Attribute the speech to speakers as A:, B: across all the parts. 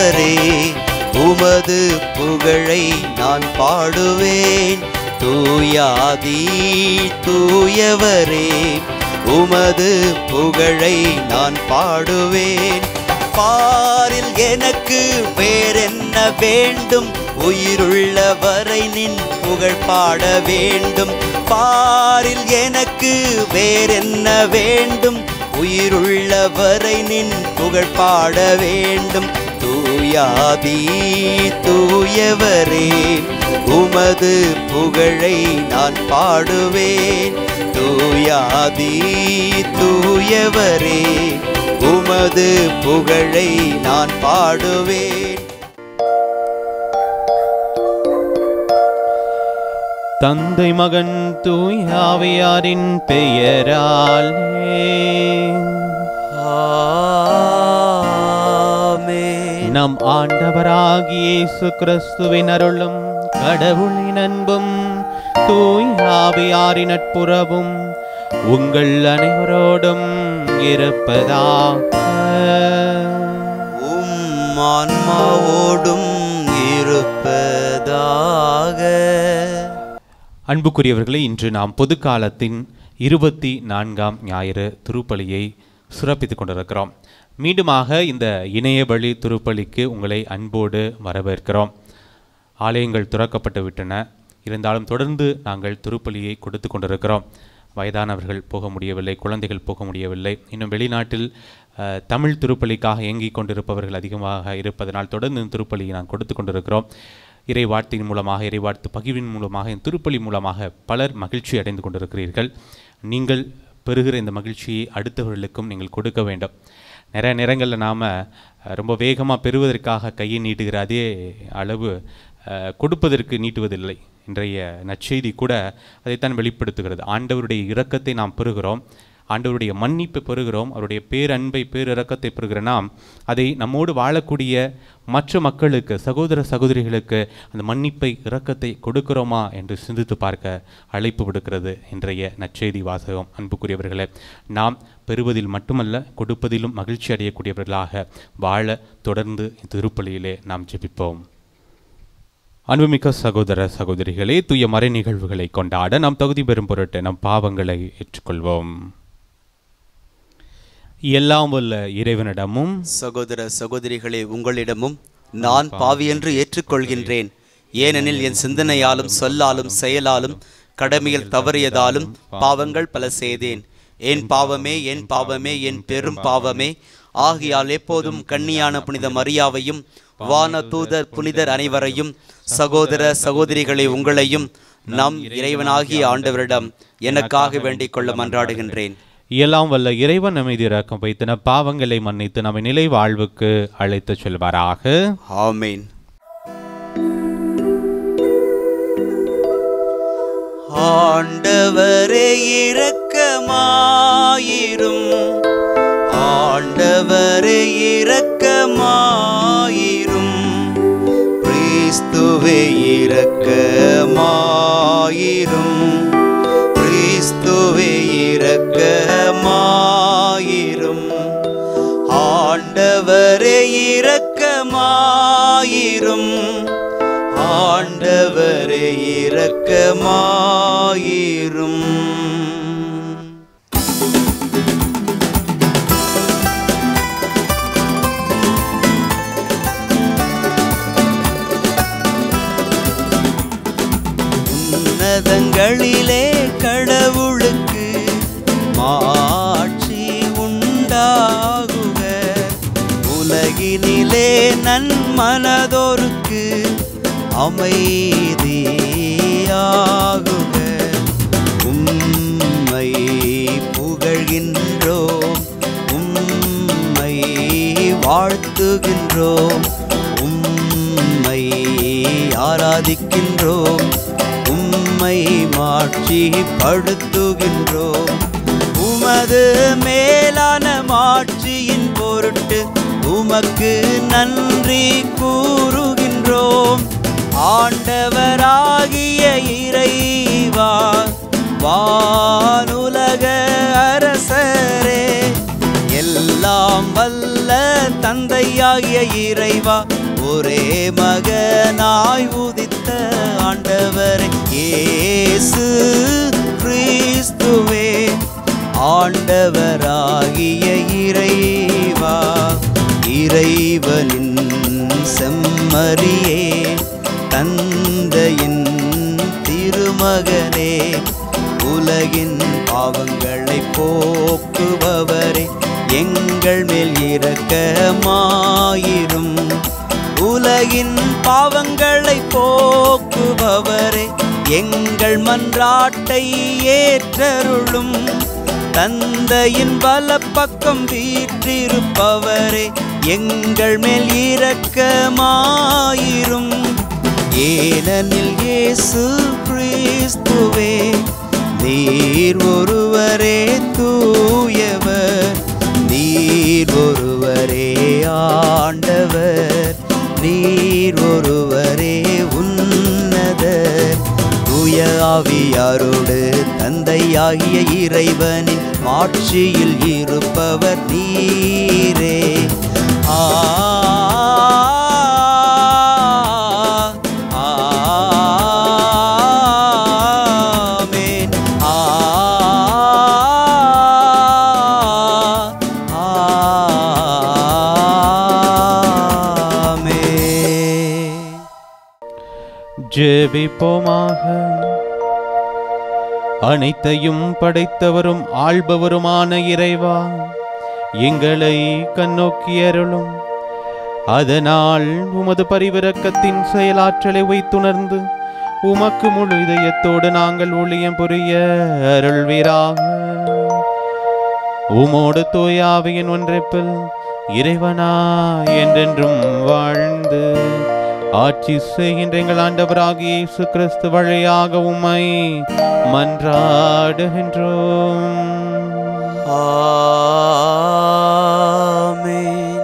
A: தூயவரே உமது புகழை நான் பாடுவேன் தூயாதி தூயவரே உமது புகழை நான் பாடுவேன் பாரில் எனக்கு வேறென்ன வேண்டும் உயிருள்ள வரை நின் புகழ் பாட வேண்டும் பாரில் எனக்கு வேறென்ன வேண்டும் உயிருள்ள வரை நின் புகழ் பாட வேண்டும் தூயாதி தூயவரே உமது புகழை நான் பாடுவேன் தூயாதி தூயவரே உமது புகழை நான் பாடுவேன்
B: தந்தை மகன் தூயாவியாரின் பெயராலே
A: ஆமென்.
B: நம் ஆண்டவராகிய இயேசு கிறிஸ்துவின் அருளும் கடவுளின் அன்பும் தூயாவியாரின் நட்புறவும் உங்கள் அனைவரோடும் இருப்பதாக
A: உம் ஆன்மாவோடும் இருப்பதாக
B: அன்புக்குரியவர்களே இன்று நாம் பொது காலத்தின் இருபத்தி நான்காம் ஞாயிறு திருப்பலியை சிறப்பித்துக் கொண்டிருக்கிறோம் மீண்டுமாக இந்த இணைய வழி திருப்பலிக்கு உங்களை அன்போடு வரவேற்கிறோம் ஆலயங்கள் திறக்கப்பட்டு விட்டன இருந்தாலும் தொடர்ந்து நாங்கள் திருப்பலியை கொடுத்து கொண்டிருக்கிறோம் வயதானவர்கள் போக முடியவில்லை குழந்தைகள் போக முடியவில்லை இன்னும் வெளிநாட்டில் அஹ், தமிழ் திருப்பலிக்காக இயங்கிக் கொண்டிருப்பவர்கள் அதிகமாக இருப்பதனால் தொடர்ந்து இந்த திருப்பலியை நான் கொடுத்து கொண்டிருக்கிறோம் இறை வார்த்தையின் மூலமாக இறை வார்த்தை பகிர்வின் மூலமாக இந்த திருப்பலி மூலமாக பலர் மகிழ்ச்சி அடைந்து கொண்டிருக்கிறீர்கள் நீங்கள் பெறுகிற இந்த மகிழ்ச்சியை அடுத்தவர்களுக்கும் நீங்கள் கொடுக்க வேண்டும் நிறைய நேரங்களில் நாம் ரொம்ப வேகமாக பெறுவதற்காக கையை நீட்டுகிற அதே அளவு அஹ், கொடுப்பதற்கு நீட்டுவதில்லை இன்றைய நற்செய்தி கூட அதைத்தான் வெளிப்படுத்துகிறது ஆண்டவருடைய இரக்கத்தை நாம் பெறுகிறோம் ஆண்டவருடைய மன்னிப்பை பெறுகிறோம் அவருடைய பேரன்பை பேரிரக்கத்தை பெறுகிற நாம் அதை நம்மோடு வாழக்கூடிய மற்ற மக்களுக்கு சகோதர சகோதரிகளுக்கு அந்த மன்னிப்பை இரக்கத்தை கொடுக்கிறோமா என்று சிந்தித்து பார்க்க அழைப்பு விடுக்கிறது இன்றைய நற்செய்தி வாசகம் அன்புக்குரியவர்களே நாம் பெறுவதில் மட்டுமல்ல கொடுப்பதிலும் மகிழ்ச்சி அடையக்கூடியவர்களாக வாழ தொடர்ந்து திருப்பலியிலே நாம் ஜெபிப்போம் அன்புமிக்க சகோதர சகோதரிகளே தூய மறை நிகழ்வுகளை கொண்டாட நாம் தகுதி பெறும் பொருட்டு நம் பாவங்களை ஏற்றுக்கொள்வோம் எல்லாம் வல்ல இறைவனிடமும்
A: சகோதர சகோதரிகளே உங்களிடமும் நான் பாவியென்று ஏற்றுக்கொள்கின்றேன் ஏனெனில் என் சிந்தனையாலும் சொல்லாலும் செயலாலும் கடமையில் தவறியதாலும் பாவங்கள் பல செய்தேன் என் பாவமே என் பாவமே என் பெரும் பாவமே ஆகியால் எப்போதும் கன்னியான புனித மரியாவையும் வான தூதர் புனிதர் அனைவரையும் சகோதர சகோதரிகளை உங்களையும் நம் இறைவனாகிய ஆண்டவரிடம் எனக்காக வேண்டிக் கொள்ள மன்றாடுகின்றேன்
B: எல்லாம் வல்ல இறைவன் அமைதி இறக்கம் வைத்தன பாவங்களை மன்னித்து நம்மை நிலை வாழ்வுக்கு அழைத்துச் செல்வாராக
A: ஆமேன் ஆண்டவரே இரக்கமாயிரும் ஆண்டவரே இரக்கமாயிரும் கிறிஸ்துவே இரக்கமாயிரும் கிறிஸ்துவே இரக்கமாயிரும் ஆண்டவரே இரக்கமாயிரும் ஆண்டவரே இரக்கமாயிரும் உன்னதங்களிலே கடவுளுக்கு மாட்சி உண்டாகுக உலகினிலே நன்மனதோருக்கு அமைதியாகுக உம்மை புகழ்கின்றோம் உம்மை வாழ்த்துகின்றோம் உம்மை ஆராதிக்கின்றோம் உம்மை மாட்சி படுத்துகின்றோம் உமது மேலான மாட்சியின் பொருட்டு உமக்கு நன்றி கூறுகின்றோம் ஆண்டவராகிய இறைவா வானுலக அரசரே எல்லாம் வல்ல தந்தையாகிய இறைவா ஒரே மகனாய் உதித்த ஆண்டவரே இயேசு கிறிஸ்துவே ஆண்டவராகிய இறைவா இறைவனின் செம்மறியே தந்தையின் திருமகனே உலகின் பாவங்களை போக்குபவரே எங்கள் மேல் இரக்கமாயிரும் உலகின் பாவங்களை போக்குபவரே எங்கள் மன்றாட்டை ஏற்றருளும் தந்தையின் வலப்பக்கம் வீற்றிருப்பவரே எங்கள் மேல் இரக்கமாயிரும் ஏனெனில் இயேசு கிறிஸ்துவே நீர் ஒருவரே தூயவர் நீர் ஒருவரே ஆண்டவர் நீர் ஒருவரே உன்னதர் தூய ஆவியாரோடு தந்தையாகிய இறைவனின் ஆட்சியில் இருப்பவர் நீரே ஆ ஆமென். ஆ ஆமென்.
B: ஜெபிப்போமாக அனைத்தையும் படைத்தவரும் ஆள்பவருமான இறைவா எங்களை கண்ணோக்கியருளும் அதனால் உமது பரிவிரக்கத்தின் செயலாற்றலை வைத்துணர்ந்து உமக்கு முழு இதயத்தோடு நாங்கள் ஊழியம் புரிய அருள்வீராக உமோடு தூயாவியின் ஒன்றைப்பில் இறைவனா என்றென்றும் வாழ்ந்து ஆட்சி செய்கின்ற எங்கள் ஆண்டவராகிய இயேசு கிறிஸ்து வழியாக உம்மை மன்றாடுகின்றோம்
A: ஆமென்.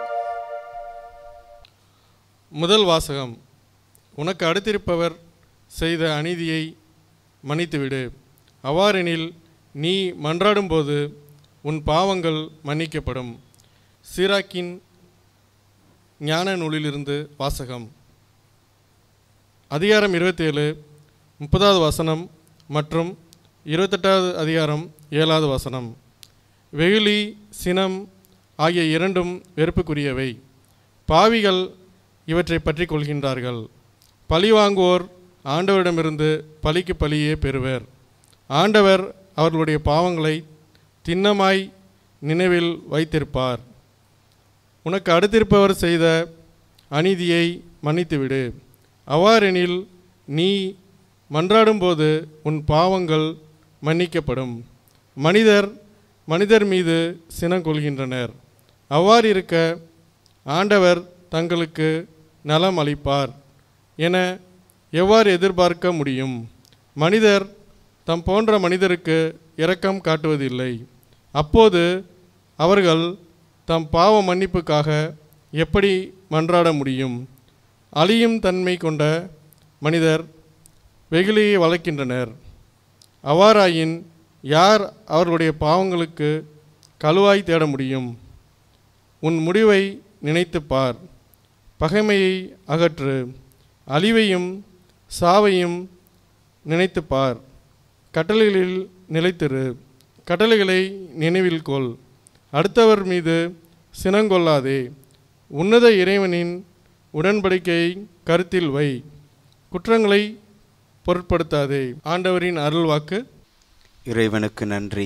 C: முதல் வாசகம் உனக்கு அடுத்திருப்பவர் செய்த அநீதியை மன்னித்துவிடு அவ்வாறெனில் நீ மன்றாடும்போது உன் பாவங்கள் மன்னிக்கப்படும் சீராக்கின் ஞான நூலிலிருந்து வாசகம் அதிகாரம் இருபத்தேழு முப்பதாவது வசனம் மற்றும் இருபத்தெட்டாவது அதிகாரம் ஏழாவது வசனம் வெகுளி சினம் ஆகிய இரண்டும் வெறுப்புக்குரியவை பாவிகள் இவற்றை பற்றி கொள்கின்றார்கள் பழி வாங்குவோர் ஆண்டவரிடமிருந்து பழிக்கு பழியே பெறுவர் ஆண்டவர் அவர்களுடைய பாவங்களை திண்ணமாய் நினைவில் வைத்திருப்பார் உனக்கு அடுத்திருப்பவர் செய்த அநீதியை மன்னித்துவிடு அவ்வாறெனில் நீ மன்றாடும்போது உன் பாவங்கள் மன்னிக்கப்படும் மனிதர் மனிதர் மீது சினம் கொள்கின்றனர் அவ்வாறு இருக்க ஆண்டவர் தங்களுக்கு நலம் அளிப்பார் என எவ்வாறு எதிர்பார்க்க முடியும் மனிதர் தம் போன்ற மனிதருக்கு இரக்கம் காட்டுவதில்லை அப்போது அவர்கள் தம் பாவ மன்னிப்புக்காக எப்படி மன்றாட முடியும் அழியும் தன்மை கொண்ட மனிதர் வெகுளியை வளர்க்கின்றனர் அவ்வாறாயின் யார் அவர்களுடைய பாவங்களுக்கு கழுவாய் தேட முடியும் உன் முடிவை நினைத்துப் பார் பகைமையை அகற்று அழிவையும் சாவையும் நினைத்துப் பார் கட்டளைகளில் நிலைத்திரு கட்டளைகளை நினைவில் கொள் அடுத்தவர் மீது சினங்கொள்ளாதே உன்னத இறைவனின் உடன்படிக்கையை கருத்தில் வை குற்றங்களை பொருட்படுத்தாதே ஆண்டவரின் அருள்வாக்கு
A: இறைவனுக்கு நன்றி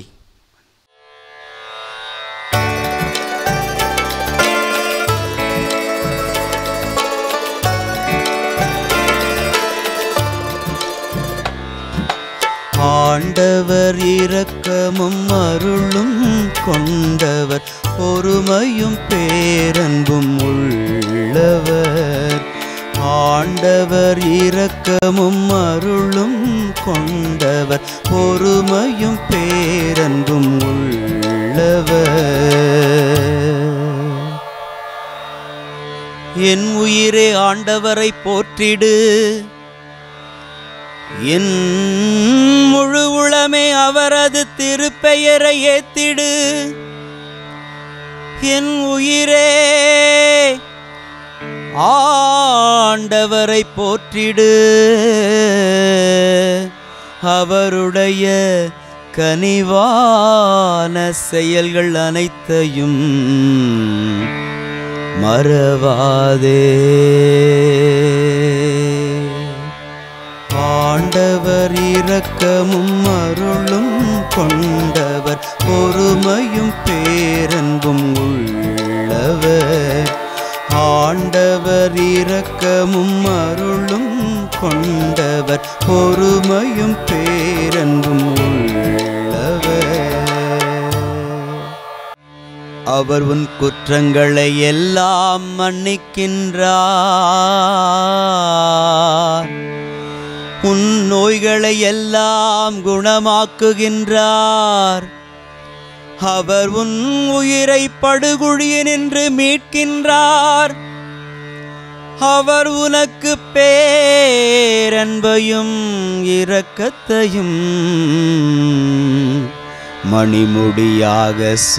A: ஆண்டவர் இரக்கமும் அருளும் கொண்டவர் பொறுமையும் பேரன்பும் உள்ளவர் ஆண்டவர் இரக்கமும் அருளும் கொண்டவர் பொறுமையும் பேரன்பும் உள்ளவர் என் உயிரே ஆண்டவரை போற்றிடு என் முழு உளமே அவரது திருப்பெயரை ஏத்திடு என் உயிரே ஆண்டவரை போற்றிடு அவருடைய கனிவான செயல்கள் அனைத்தையும் மறவாதே ஆண்டவர் இரக்கமும் அருளும் கொண்டவர் பொறுமையும் பேரன்பும் உள்ளவர் ஆண்டவர் இரக்கமும் அருளும் கொண்டவர் பொறுமையும் பேரன்பும் உள்ளவர் அவர் உன் குற்றங்களை எல்லாம் மன்னிக்கின்றார் உன் நோய்களை எல்லாம் குணமாக்குகின்றார் அவர் உன் உயிரை படுகுழியினின்று மீட்கின்றார் அவர் உனக்கு பேரன்பையும் இரக்கத்தையும் மணிமுடியாக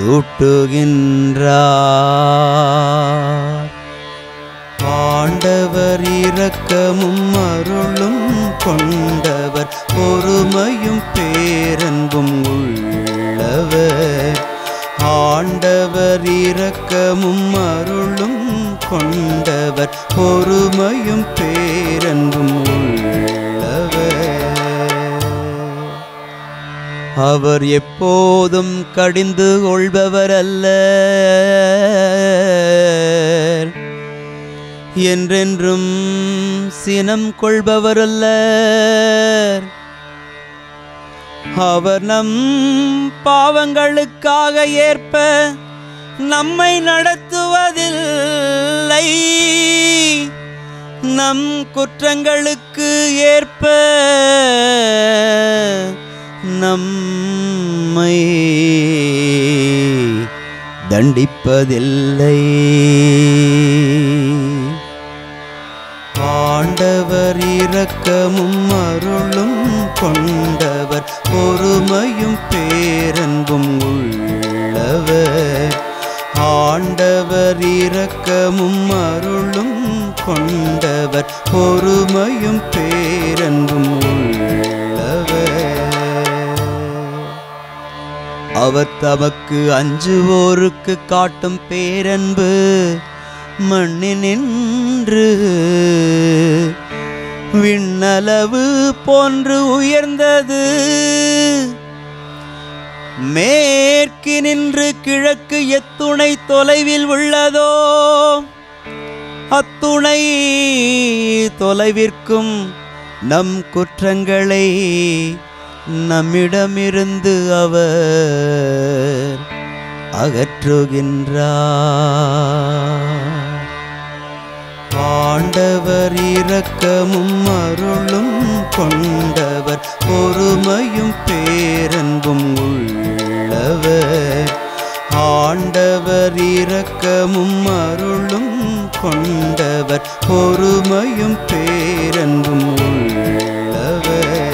A: சூட்டுகின்றார் ஆண்டவர் இரக்கமும் அருளும் கொண்டவர் பொறுமையும் பேரன்பும் உள்ளவர் ஆண்டவர் இரக்கமும் அருளும் கொண்டவர் பொறுமையும் பேரன்பும் உள்ளவர் அவர் எப்போதும் கடிந்து கொள்பவர் அல்ல என்றென்றும் சினம் கொள்பவர் அல்ல அவர் நம் பாவங்களுக்காக ஏற்ப நம்மை நடத்துவதில்லை நம் குற்றங்களுக்கு ஏற்ப நம்மை தண்டிப்பதில்லை ஆண்டவர் இரக்கமும் அருளும் கொண்டவர் பொறுமையும் பேரன்பும் உள்ளவர் ஆண்டவர் இரக்கமும் அருளும் கொண்டவர் பொறுமையும் பேரன்பும் உள்ளவர் அவர் தமக்கு அஞ்சுவோருக்கு காட்டும் பேரன்பு மண்ணினின்று விண்ணளவு போன்று உயர்ந்தது மேற்கினின்று கிழக்கு எத்துணை தொலைவில் உள்ளதோ அத்துணை தொலைவிற்கும் நம் குற்றங்களை நம்மிடமிருந்து அவர் அகற்றுகின்றார் ஆண்டவர் இரக்கமும் அருளும் கொண்டவர் பொறுமையும் பேரன்பும் உள்ளவர் ஆண்டவர் இரக்கமும் அருளும் கொண்டவர் பொறுமையும் பேரன்பும் உள்ளவர்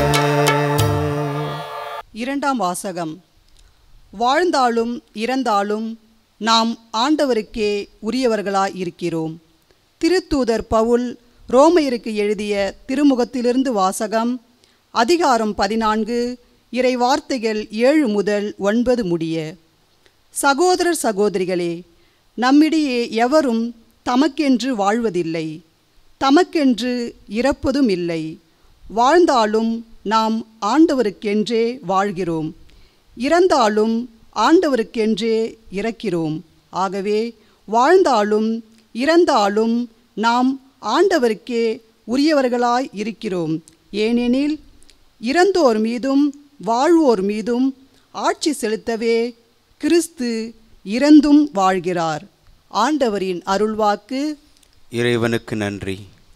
D: இரண்டாம் வாசகம் வாழ்ந்தாலும் இறந்தாலும் நாம் ஆண்டவருக்கே உரியவர்களாய் இருக்கிறோம் திருத்தூதர் பவுல் ரோமையருக்கு எழுதிய திருமுகத்திலிருந்து வாசகம் அதிகாரம் பதினான்கு இறை வார்த்தைகள் ஏழு முதல் ஒன்பது முடிய சகோதரர் சகோதரிகளே நம்மிடையே எவரும் தமக்கென்று வாழ்வதில்லை தமக்கென்று இறப்பதும் இல்லை வாழ்ந்தாலும் நாம் ஆண்டவருக்கென்றே வாழ்கிறோம் இறந்தாலும் ஆண்டவருக்கென்றே இறக்கிறோம் ஆகவே வாழ்ந்தாலும் இறந்தாலும் நாம் ஆண்டவருக்கே உரியவர்களாய் இருக்கிறோம் ஏனெனில் இறந்தோர் மீதும் வாழ்வோர் மீதும் ஆட்சி செலுத்தவே கிறிஸ்து இறந்தும் வாழ்கிறார் ஆண்டவரின் அருள்வாக்கு
A: இறைவனுக்கு நன்றி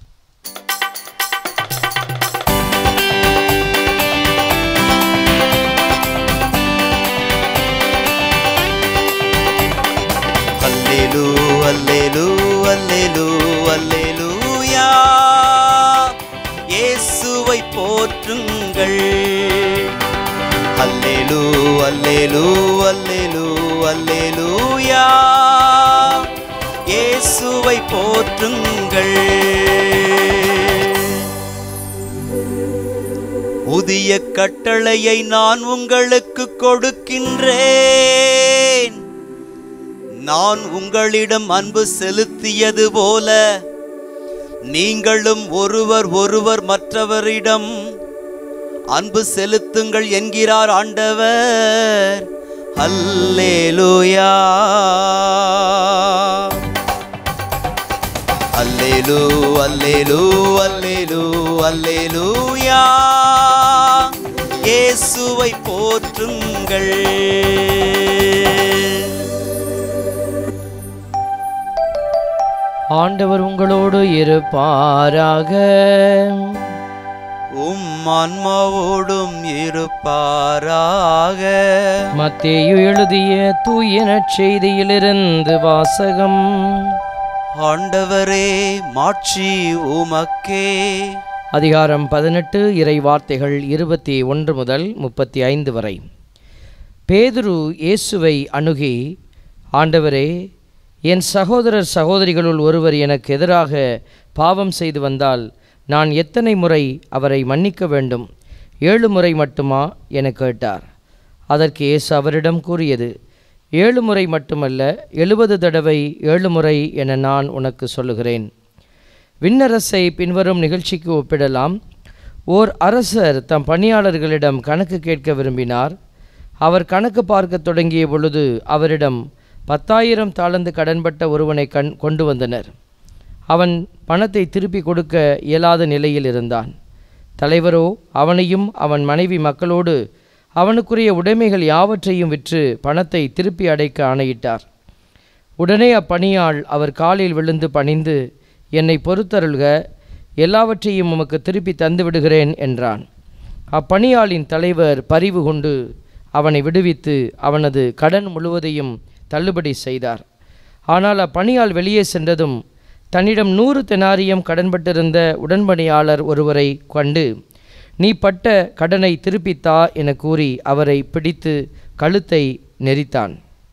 A: அல்லேலூ அல்லேலூ அல்லேலூ அல்லேலூயா இயேசுவை போற்றுங்கள் அல்லேலூ அல்லேலூ அல்லேலூ அல்லேலூயா இயேசுவை போற்றுங்கள் புதிய கட்டளையை நான் உங்களுக்கு கொடுக்கின்றேன் நான் உங்களிடம் அன்பு செலுத்தியது போல நீங்களும் ஒருவர் ஒருவர் மற்றவரிடம் அன்பு செலுத்துங்கள் என்கிறார் ஆண்டவர் அல்லேலூயா அல்லேலூ அல்லேலூ அல்லேலூ அல்லேலூயா இயேசுவை போற்றுங்கள்
E: ஆண்டவர் உங்களோடு இருப்பாராக
A: உம் ஆன்மாவோடும் இருப்பாராக
E: மத்தேயு எழுதிய தூய நற்செய்தியிலிருந்து வாசகம்
A: ஆண்டவரே மாட்சி உமக்கே
E: அதிகாரம் பதினெட்டு இறை வார்த்தைகள் இருபத்தி ஒன்று முதல் முப்பத்தி ஐந்து வரை பேதுரு இயேசுவை அணுகி ஆண்டவரே என் சகோதரர் சகோதரிகளுள் ஒருவர் எனக்கு எதிராக பாவம் செய்து வந்தால் நான் எத்தனை முறை அவரை மன்னிக்க வேண்டும் ஏழு முறை மட்டுமா என கேட்டார் அதற்கு இயேசு அவரிடம் கூறியது ஏழு முறை மட்டுமல்ல எழுபது தடவை ஏழு முறை என நான் உனக்கு சொல்லுகிறேன் விண்ணரசை பின்வரும் நிகழ்ச்சிக்கு ஒப்பிடலாம் ஓர் அரசர் தம் பணியாளர்களிடம் கணக்கு கேட்க விரும்பினார் அவர் கணக்கு பார்க்கத் தொடங்கிய பொழுது அவரிடம் பத்தாயிரம் தாளந்து கடன்பட்ட ஒருவனை கண் கொண்டு வந்தனர் அவன் பணத்தை திருப்பி கொடுக்க இயலாத நிலையில் இருந்தான் தலைவரோ அவனையும் அவன் மனைவி மக்களோடு அவனுக்குரிய உடைமைகள் யாவற்றையும் விற்று பணத்தை திருப்பி அடைக்க ஆணையிட்டார் உடனே அப்பணியாள் அவர் காலில் விழுந்து பணிந்து என்னை பொறுத்தருள்க எல்லாவற்றையும் உமக்கு திருப்பி தந்து விடுகிறேன் என்றான் அப்பணியாளின் தலைவர் பரிவு கொண்டு அவனை விடுவித்து அவனது கடன் முழுவதையும் தள்ளுபடி செய்தார் ஆனால் அப்பணியாள் வெளியே சென்றதும் தன்னிடம் நூறு தெனாரியம் கடன்பட்டிருந்த உடன்பணியாளர் ஒருவரை கண்டு நீ பட்ட கடனை திருப்பித்தா என கூறி அவரை பிடித்து கழுத்தை நெரித்தான்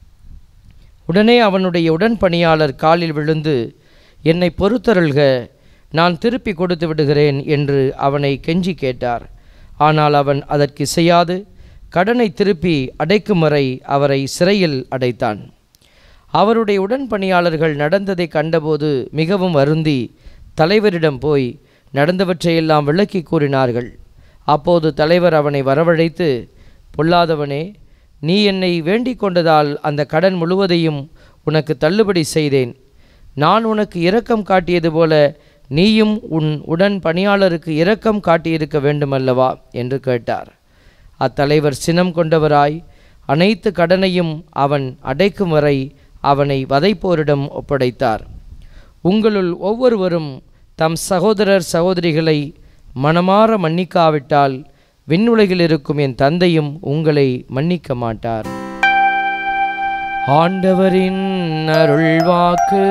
E: உடனே அவனுடைய உடன்பணியாளர் காலில் விழுந்து என்னை பொறுத்தருள்க நான் திருப்பி கொடுத்து விடுகிறேன் என்று அவனை கெஞ்சி கேட்டார் ஆனால் அவன் அதற்கு இசையாது கடனை திருப்பி அடைக்கும் வரை அவரை சிறையில் அடைத்தான் அவருடைய உடன்பணியாளர்கள் நடந்ததை கண்டபோது மிகவும் வருந்தி தலைவரிடம் போய் நடந்தவற்றையெல்லாம் விளக்கி கூறினார்கள் அப்போது தலைவர் அவனை வரவழைத்து பொல்லாதவனே நீ என்னை வேண்டிக் கொண்டதால் அந்த கடன் முழுவதையும் உனக்கு தள்ளுபடி செய்தேன் நான் உனக்கு இரக்கம் காட்டியது போல நீயும் உன் உடன் பணியாளருக்கு இரக்கம் காட்டியிருக்க வேண்டுமல்லவா என்று கேட்டார் அத்தலைவர் சினம் கொண்டவராய் அனைத்து கடனையும் அவன் அடைக்கும் வரை அவனை வதைப்போரிடம் ஒப்படைத்தார் உங்களுள் ஒவ்வொருவரும் தம் சகோதரர் சகோதரிகளை மனமாற மன்னிக்காவிட்டால் விண்ணுலகில் இருக்கும் என் தந்தையும் உங்களை மன்னிக்க மாட்டார் ஆண்டவரின் அருள்வாக்கு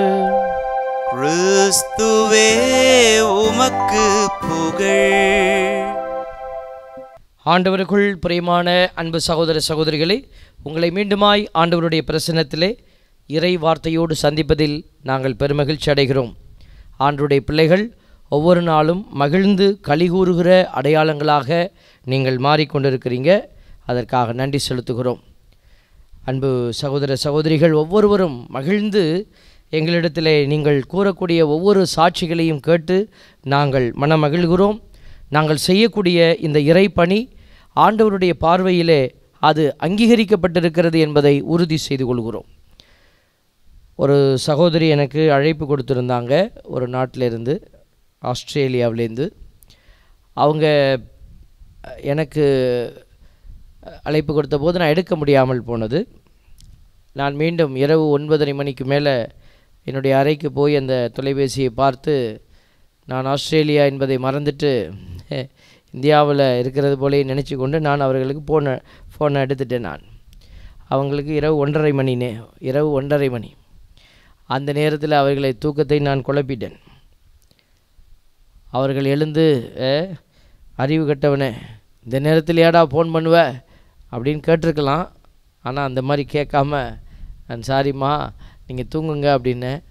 A: கிறிஸ்துவே உமக்கு புகழ்
E: ஆண்டவருக்குள் பிரியமான அன்பு சகோதர சகோதரிகளே உங்களை மீண்டுமாய் ஆண்டவருடைய பிரசன்னத்திலே இறை வார்த்தையோடு சந்திப்பதில் நாங்கள் பெருமகிழ்ச்சி அடைகிறோம் ஆண்டவருடைய பிள்ளைகள் ஒவ்வொரு நாளும் மகிழ்ந்து கலிகூறுகிற அடையாளங்களாக நீங்கள் மாறிக்கொண்டிருக்கிறீங்க அதற்காக நன்றி செலுத்துகிறோம் அன்பு சகோதர சகோதரிகள் ஒவ்வொருவரும் மகிழ்ந்து எங்களிடத்திலே நீங்கள் கூறக்கூடிய ஒவ்வொரு சாட்சிகளையும் கேட்டு நாங்கள் மனமகிழ்கிறோம் நாங்கள் செய்யக்கூடிய இந்த இறைப்பணி ஆண்டவருடைய பார்வையிலே அது அங்கீகரிக்கப்பட்டிருக்கிறது என்பதை உறுதி செய்து கொள்கிறோம் ஒரு சகோதரி எனக்கு அழைப்பு கொடுத்துருந்தாங்க ஒரு நாட்டிலேருந்து ஆஸ்திரேலியாவிலேருந்து அவங்க எனக்கு அழைப்பு கொடுத்த போது நான் எடுக்க முடியாமல் போனது நான் மீண்டும் இரவு ஒன்பதரை மணிக்கு மேலே என்னுடைய அறைக்கு போய் அந்த தொலைபேசியை பார்த்து நான் ஆஸ்திரேலியா என்பதை மறந்துட்டு இந்தியாவில் இருக்கிறது போலே நினச்சி கொண்டு நான் அவர்களுக்கு ஃபோனை ஃபோனை எடுத்துட்டேன் நான் அவங்களுக்கு இரவு ஒன்றரை மணி நே இரவு ஒன்றரை மணி அந்த நேரத்தில் அவர்களை தூக்கத்தை நான் குழப்பிட்டேன் அவர்கள் எழுந்து "ஏ, அறிவு கட்டவனே இந்த நேரத்தில் ஏடா ஃபோன் பண்ணுவ அப்படின்னு கேட்டிருக்கலாம் ஆனால் அந்த மாதிரி கேட்காம நான் சாரிம்மா நீங்கள் தூங்குங்க அப்படின்னேன்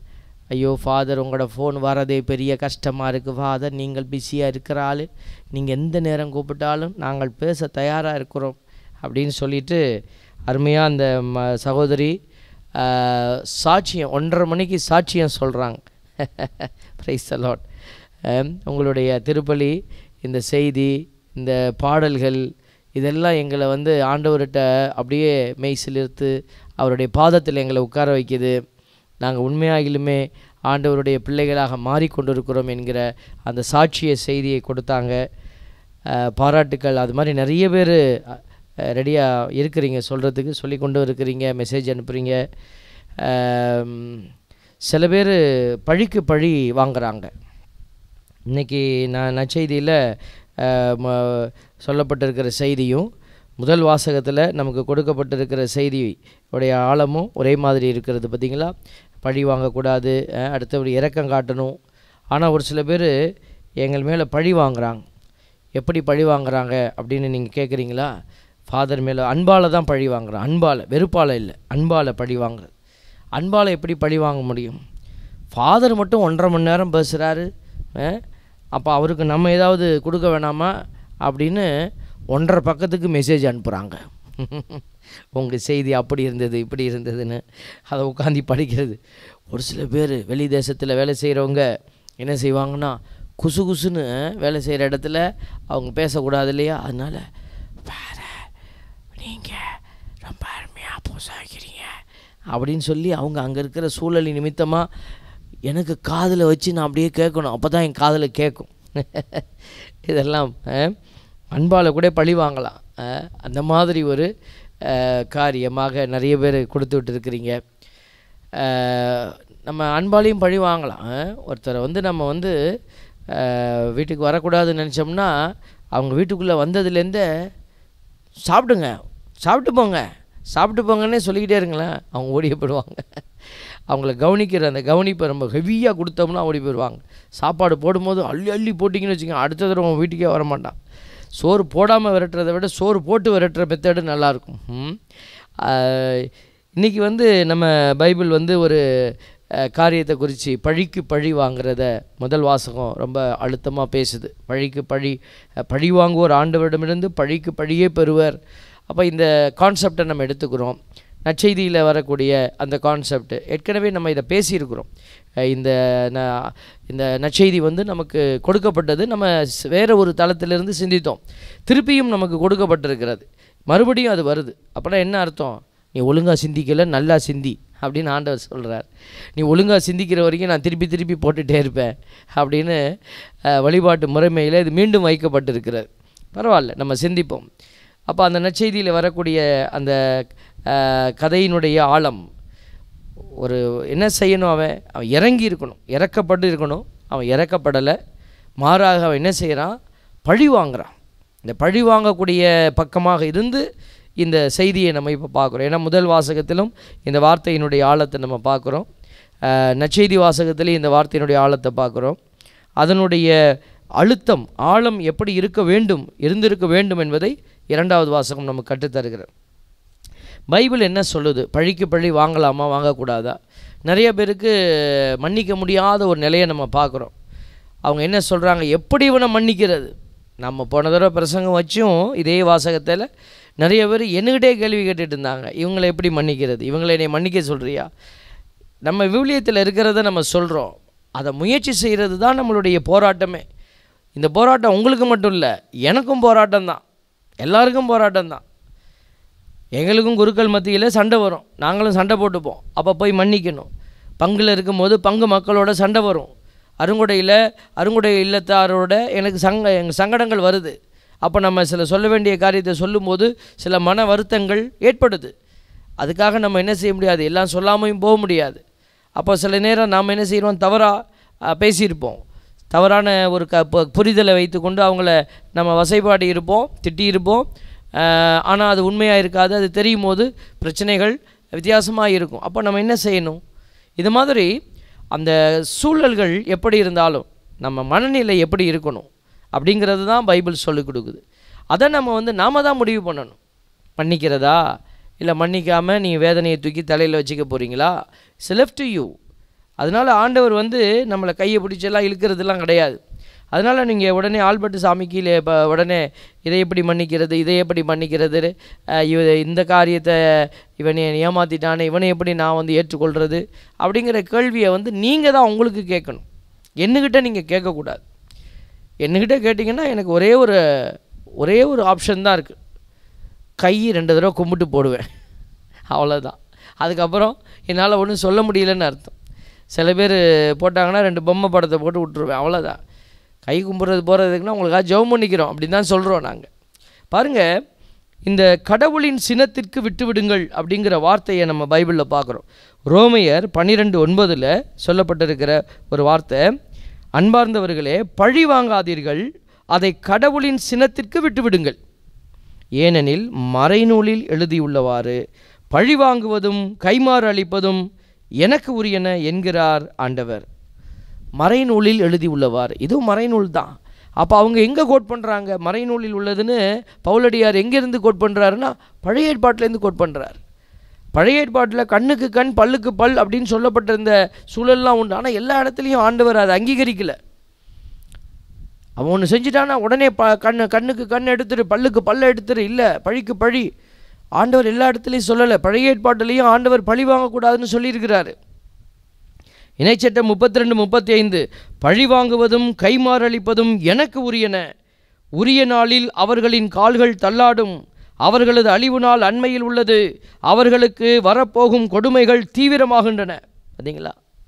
E: ஐயோ ஃபாதர் உங்களோட ஃபோன் வரதே பெரிய கஷ்டமாக இருக்குது ஃபாதர் நீங்கள் பிஸியாக இருக்கிற ஆள் நீங்கள் எந்த நேரம் கூப்பிட்டாலும் நாங்கள் பேச தயாராக இருக்கிறோம் அப்படின்னு சொல்லிட்டு அருமையாக அந்த ம சகோதரி ஆஹ், சாட்சியம் ஒன்றரை மணிக்கு சாட்சியம் சொல்கிறாங்க ப்ரைஸ் அலாட் உங்களுடைய திருப்பலி இந்த செய்தி இந்த பாடல்கள் இதெல்லாம் எங்களை வந்து ஆண்டவர்கிட்ட அப்படியே மெய் சிலிர்த்து அவருடைய பாதத்தில் எங்களை உட்கார வைக்குது நாங்கள் உண்மையாகிலுமே ஆண்டவருடைய பிள்ளைகளாக மாறிக்கொண்டிருக்கிறோம் என்கிற அந்த சாட்சிய செய்தியை கொடுத்தாங்க அஹ், பாராட்டுக்கள் அது மாதிரி நிறைய பேர் ரெடியாக இருக்கிறீங்க சொல்கிறதுக்கு சொல்லி கொண்டு இருக்கிறீங்க மெசேஜ் அனுப்புகிறீங்க அம், சில பேர் பழிக்கு பழி வாங்குறாங்க இன்னைக்கு நான் நற்செய்தியில் சொல்லப்பட்டிருக்கிற செய்தியும் முதல் வாசகத்தில் நமக்கு கொடுக்கப்பட்டிருக்கிற செய்தி உடைய ஆழமும் ஒரே மாதிரி இருக்கிறது பார்த்தீங்களா பழி வாங்கக்கூடாது அஹ், அடுத்தபடி இரக்கம் காட்டணும் ஆனால் ஒரு சில பேர் எங்கள் மேலே பழி வாங்குறாங்க எப்படி பழி வாங்குறாங்க அப்படின்னு நீங்கள் கேட்குறீங்களா ஃபாதர் மேலே அன்பால் தான் பழி வாங்குறான் அன்பால் வெறுப்பால் இல்லை அன்பால் பழி வாங்குறது அன்பால் எப்படி பழி வாங்க முடியும் ஃபாதர் மட்டும் ஒன்றரை மணி நேரம் பேசுகிறாரு அப்போ அவருக்கு நம்ம ஏதாவது கொடுக்க வேணாமா அப்படின்னு ஒன்றரை பக்கத்துக்கு மெசேஜ் அனுப்புகிறாங்க உங்கள் செய்தி அப்படி இருந்தது இப்படி இருந்ததுன்னு அதை உட்காந்து படிக்கிறது ஒரு சில பேர் வெளி தேசத்தில் வேலை செய்கிறவங்க என்ன செய்வாங்கன்னா குசு குசுன்னு வேலை செய்கிற இடத்துல அவங்க பேசக்கூடாது இல்லையா அதனால் வேற நீங்கள் ரொம்ப அருமையாக பூசை வைக்கிறீங்க அப்படின்னு சொல்லி அவங்க அங்கே இருக்கிற சூழலின் நிமித்தமாக எனக்கு காதில் வச்சு நான் அப்படியே கேட்கணும் அப்போ தான் என் காதில் கேட்கும் இதெல்லாம் அன்பால் கூட பழி வாங்கலாம் அஹ், அந்த மாதிரி ஒரு அஹ், காரியமாக நிறைய பேர் கொடுத்து விட்டுருக்கிறீங்க அஹ், நம்ம அன்பாலையும் பழி வாங்கலாம் அஹ். ஒருத்தரை வந்து நம்ம வந்து அஹ், வீட்டுக்கு வரக்கூடாதுன்னு நினச்சோம்னா அவங்க வீட்டுக்குள்ளே வந்ததுலேருந்தே சாப்பிடுங்க சாப்பிட்டு போங்க சாப்பிட்டு போங்கன்னே சொல்லிக்கிட்டே இருங்களேன் அவங்க ஓடியே போயிடுவாங்க அவங்கள கவனிக்கிற அந்த கவனிப்பை ரொம்ப ஹெவியாக கொடுத்தோம்னா ஓடி போயிடுவாங்க சாப்பாடு போடும்போது அள்ளி அள்ளி போட்டிங்கன்னு வச்சுக்கோங்க அடுத்த தடவை அவன் வீட்டுக்கே வர மாட்டான் சோறு போடாமல் விரட்டுறதை விட சோறு போட்டு விரட்டுற மெத்தடு நல்லாயிருக்கும் ம். ஆஹ், இன்னைக்கு வந்து நம்ம பைபிள் வந்து ஒரு அஹ், காரியத்தை குறித்து பழிக்கு பழி வாங்குறத முதல் வாசகம் ரொம்ப அழுத்தமாக பேசுது பழிக்கு பழி அஹ், பழி வாங்குவோர் ஆண்டவரிடமிருந்து பழிக்கு பழியே பெறுவர் அப்போ இந்த கான்செப்டை நம்ம எடுத்துக்கிறோம் நற்செய்தியில் வரக்கூடிய அந்த கான்செப்ட் ஏற்கனவே நம்ம இதை பேசியிருக்கிறோம் அஹ் இந்த ந- இந்த நற்செய்தி வந்து நமக்கு கொடுக்கப்பட்டது நம்ம ஸ்- வேற ஒரு தளத்திலிருந்து சிந்தித்தோம் திருப்பியும் நமக்கு கொடுக்கப்பட்டிருக்கிறது மறுபடியும் அது வருது அப்படின்னா என்ன அர்த்தம் நீ ஒழுங்காக சிந்திக்கல நல்லா சிந்தி அப்படின்னு ஆண்டவர் சொல்கிறார் நீ ஒழுங்காக சிந்திக்கிற வரைக்கும் நான் திருப்பி திருப்பி போட்டுகிட்டே இருப்பேன் அப்படின்னு அஹ், வழிபாட்டு முறைமையில் இது மீண்டும் வைக்கப்பட்டிருக்கிறது பரவாயில்ல நம்ம சிந்திப்போம் அப்போ அந்த நற்செய்தியில் வரக்கூடிய அந்த அஹ், கதையினுடைய ஆழம் ஒரு என்ன செய்யணும் அவன் அவன் இறங்கி இருக்கணும் இறக்கப்பட்டு இருக்கணும் அவன் இறக்கப்படலை மாறாக அவன் என்ன செய்கிறான் பழி வாங்குறான் இந்த பழி வாங்கக்கூடிய பக்கமாக இருந்து இந்த செய்தியை நம்ம இப்போ பார்க்குறோம் ஏன்னா முதல் வாசகத்திலும் இந்த வார்த்தையினுடைய ஆழத்தை நம்ம பார்க்குறோம் அஹ், நற்செய்தி வாசகத்திலையும் இந்த வார்த்தையினுடைய ஆழத்தை பார்க்குறோம் அதனுடைய அழுத்தம் ஆழம் எப்படி இருக்க வேண்டும் இருந்திருக்க வேண்டும் என்பதை இரண்டாவது வாசகம் நமக்கு கற்றுத்தருகிறது பைபிள் என்ன சொல்லுது பழிக்கு பழி வாங்கலாமா வாங்கக்கூடாதா நிறைய பேருக்கு மன்னிக்க முடியாத ஒரு நிலையை நம்ம பார்க்குறோம் அவங்க என்ன சொல்கிறாங்க எப்படி இவனை மன்னிக்கிறது நம்ம போன தடவை பிரசங்கம் வச்சும் இதே வாசகத்தில் நிறைய பேர் என்கிட்டே கேள்வி கேட்டுட்டு இருந்தாங்க இவங்களை எப்படி மன்னிக்கிறது இவங்களை என்னை மன்னிக்க சொல்கிறியா நம்ம விவிலியத்தில் இருக்கிறத நம்ம சொல்கிறோம் அதை முயற்சி செய்கிறது தான் நம்மளுடைய போராட்டமே இந்த போராட்டம் உங்களுக்கு மட்டும் இல்லை எனக்கும் போராட்டம் தான் எல்லாருக்கும் போராட்டம் தான் எங்களுக்கும் குருக்கள் மத்தியில் சண்டை வரும் நாங்களும் சண்டை போட்டுப்போம் அப்போ போய் மன்னிக்கணும் பங்கில் இருக்கும்போது பங்கு மக்களோட சண்டை வரும் அருங்குடையில் அருங்குடை இல்லத்தாரோட எனக்கு சங்க எங்கள் சங்கடங்கள் வருது அப்போ நம்ம சில சொல்ல வேண்டிய காரியத்தை சொல்லும்போது சில மன வருத்தங்கள் ஏற்படுது அதுக்காக நம்ம என்ன செய்ய முடியாது எல்லாம் சொல்லாமையும் போக முடியாது அப்போ சில நேரம் நாம் என்ன செய்கிறோம் தவறாக பேசியிருப்போம் தவறான ஒரு க பு- புரிதலை வைத்துக்கொண்டு அவங்கள நம்ம வசைபாடி இருப்போம் திட்டி இருப்போம் ஆனால் அது உண்மையாக இருக்காது அது தெரியும் போது பிரச்சனைகள் வித்தியாசமாக இருக்கும் அப்போ நம்ம என்ன செய்யணும் இது மாதிரி அந்த சூழல்கள் எப்படி இருந்தாலும் நம்ம மனநிலை எப்படி இருக்கணும் அப்படிங்கிறது தான் பைபிள் சொல்லிக் கொடுக்குது அதை நம்ம வந்து நாம தான் முடிவு பண்ணணும் மன்னிக்கிறதா இல்லை மன்னிக்காமல் நீங்கள் வேதனையை தூக்கி தலையில் வச்சுக்க போகிறீங்களா இட்ஸ் லெஃப்ட் டு யூ அதனால் ஆண்டவர் வந்து நம்மளை கையை பிடிச்செல்லாம் இழுக்கிறதுலாம் கிடையாது அதனால் நீங்கள் உடனே ஆல்பர்ட் சாமிக்கு இல்லை இப்போ உடனே இதை எப்படி மன்னிக்கிறது இதை எப்படி மன்னிக்கிறது அஹ் இவ இந்த காரியத்தை இவனை ஏமாற்றிட்டானே இவனை எப்படி நான் வந்து ஏற்றுக்கொள்கிறது அப்படிங்கிற கேள்வியை வந்து நீங்கள் தான் உங்களுக்கு கேட்கணும் என்னக்கிட்ட நீங்கள் கேட்கக்கூடாது என்னக்கிட்ட கேட்டிங்கன்னா எனக்கு ஒரே ஒரு ஒரே ஒரு ஆப்ஷன் தான் இருக்குது கை ரெண்டு தடவை கும்பிட்டு போடுவேன் அவ்வளோதான் அதுக்கப்புறம் என்னால் ஒன்றும் சொல்ல முடியலன்னு அர்த்தம் சில பேர் போட்டாங்கன்னா ரெண்டு பொம்மை படத்தை போட்டு விட்ருவேன் அவ்வளோதான் கை கும்பிட்றது போகிறதுக்குன்னா உங்களுக்காக ஜெபம் பண்ணிக்கிறோம் அப்படின்னு தான் சொல்கிறோம் நாங்கள் பாருங்கள் இந்த கடவுளின் சினத்திற்கு விட்டுவிடுங்கள் அப்படிங்கிற வார்த்தையை நம்ம பைபிளில் பார்க்குறோம் ரோமையர் பன்னிரெண்டு ஒன்பதில் சொல்லப்பட்டிருக்கிற ஒரு வார்த்தை அன்பார்ந்தவர்களே பழி வாங்காதீர்கள் அதை கடவுளின் சினத்திற்கு விட்டுவிடுங்கள் ஏனெனில் மறைநூலில் எழுதியுள்ளவாறு பழி வாங்குவதும் கைமாறு அளிப்பதும் எனக்கு உரியன என்கிறார் ஆண்டவர் மறைநூலில் எழுதியுள்ளவாறு இதுவும் மறைநூல் தான் அப்போ அவங்க எங்கே கோட் பண்ணுறாங்க மறைநூலில் உள்ளதுன்னு பவுலடியார் எங்கேருந்து கோட் பண்ணுறாருன்னா பழைய ஏற்பாட்டிலேருந்து கோட் பண்ணுறார் பழைய ஏற்பாட்டில் கண்ணுக்கு கண் பல்லுக்கு பல் அப்படின்னு சொல்லப்பட்டிருந்த சூழல்லாம் உண்டு ஆனால் எல்லா இடத்துலையும் ஆண்டவர் அதை அங்கீகரிக்கலை அவன் ஒன்று செஞ்சுட்டானா உடனே ப கண்ணு கண்ணுக்கு கண் எடுத்துரு பல்லுக்கு பல்ல எடுத்துரு இல்லை பழிக்கு பழி ஆண்டவர் எல்லா இடத்துலையும் சொல்லலை பழைய ஏற்பாட்டிலையும் ஆண்டவர் பழி வாங்கக்கூடாதுன்னு சொல்லியிருக்கிறாரு இணைச்சட்டம் முப்பத்தி ரெண்டு முப்பத்தி ஐந்து பழி வாங்குவதும் கைமாறளிப்பதும் எனக்கு உரியன உரிய நாளில் அவர்களின் கால்கள் தள்ளாடும் அவர்களது அழிவு நாள் அண்மையில் உள்ளது அவர்களுக்கு வரப்போகும் கொடுமைகள் தீவிரமாகின்றன பார்த்தீங்களா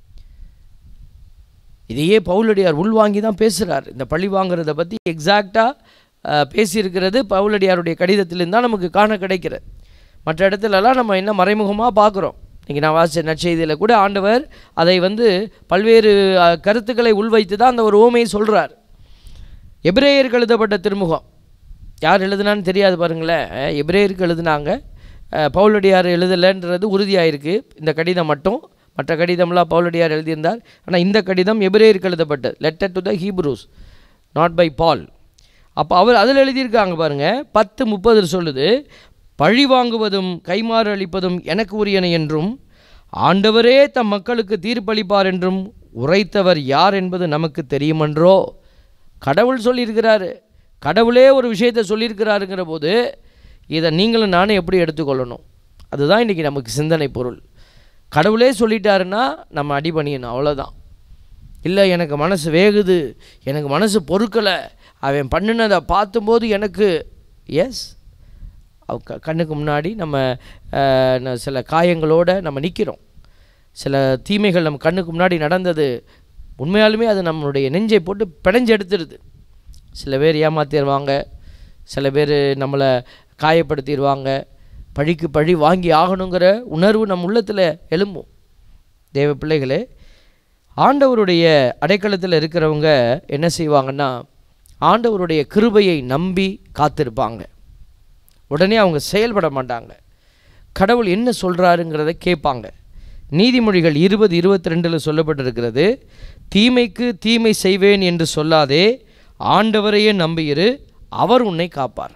E: இதையே பவுலடியார் உள்வாங்கி தான் பேசுகிறார் இந்த பழி வாங்குறத பற்றி எக்ஸாக்டாக பேசியிருக்கிறது பவுலடியாருடைய கடிதத்திலிருந்து தான் நமக்கு காண கிடைக்கிறது மற்ற இடத்துலலாம் நம்ம என்ன மறைமுகமாக பார்க்குறோம் இன்றைக்கி நான் வாசித்த நற்செய்தியில் கூட ஆண்டவர் அதை வந்து பல்வேறு அஹ், கருத்துக்களை உள்வைத்து தான் அந்த ஒரு ஓமையை சொல்கிறார் எபிரேயருக்கு எழுதப்பட்ட திருமுகம் யார் எழுதுனான்னு தெரியாது பாருங்களேன் அஹ், எபிரேயருக்கு எழுதுனாங்க அஹ், பவுலடியார் எழுதலைன்றது உறுதியாயிருக்கு இந்த கடிதம் மட்டும் மற்ற கடிதம்லாம் பவுலடியார் எழுதியிருந்தார் ஆனால் இந்த கடிதம் எபிரேயருக்கு எழுதப்பட்டது letter to the Hebrews not by Paul அப்போ அவர் அதில் எழுதியிருக்காங்க பாருங்கள் பத்து முப்பது சொல்லுது பழி வாங்குவதும் கைமாறு அளிப்பதும் எனக்கு உரியன என்றும் ஆண்டவரே தம் மக்களுக்கு தீர்ப்பளிப்பார் என்றும் உரைத்தவர் யார் என்பது நமக்கு தெரியுமன்றோ கடவுள் சொல்லியிருக்கிறாரு கடவுளே ஒரு விஷயத்தை சொல்லியிருக்கிறாருங்கிற போது இதை நீங்களும் நானும் எப்படி எடுத்துக்கொள்ளணும் அதுதான் இன்றைக்கி நமக்கு சிந்தனை பொருள் கடவுளே சொல்லிட்டாருன்னா நம்ம அடி பண்ணிக்கணும் அவ்வளோதான் இல்லை எனக்கு மனசு வேகுது எனக்கு மனசு பொறுக்கலை அவன் பண்ணினதை பார்த்தும்போது எனக்கு எஸ் அவ க கண்ணுக்கு முன்னாடி நம்ம அஹ், ந- சில காயங்களோடு நம்ம நிற்கிறோம் சில தீமைகள் நம்ம கண்ணுக்கு முன்னாடி நடந்தது உண்மையாலுமே அது நம்மளுடைய நெஞ்சை போட்டு பிணைஞ்சு எடுத்துடுது சில பேர் ஏமாத்திடுவாங்க சில பேர் நம்மளை காயப்படுத்திடுவாங்க பழிக்கு பழி வாங்கி ஆகணுங்கிற உணர்வு நம் உள்ளத்தில் எழும்பும் தேவ பிள்ளைகளே ஆண்டவருடைய அடைக்கலத்தில் இருக்கிறவங்க என்ன செய்வாங்கன்னா ஆண்டவருடைய கிருபையை நம்பி காத்திருப்பாங்க உடனே அவங்க செயல்பட மாட்டாங்க கடவுள் என்ன சொல்கிறாருங்கிறத கேட்பாங்க நீதிமொழிகள் இருபது இருபத்தி ரெண்டில் சொல்லப்பட்டிருக்கிறது தீமைக்கு தீமை செய்வேன் என்று சொல்லாதே ஆண்டவரையே நம்பியிரு அவர் உன்னை காப்பார்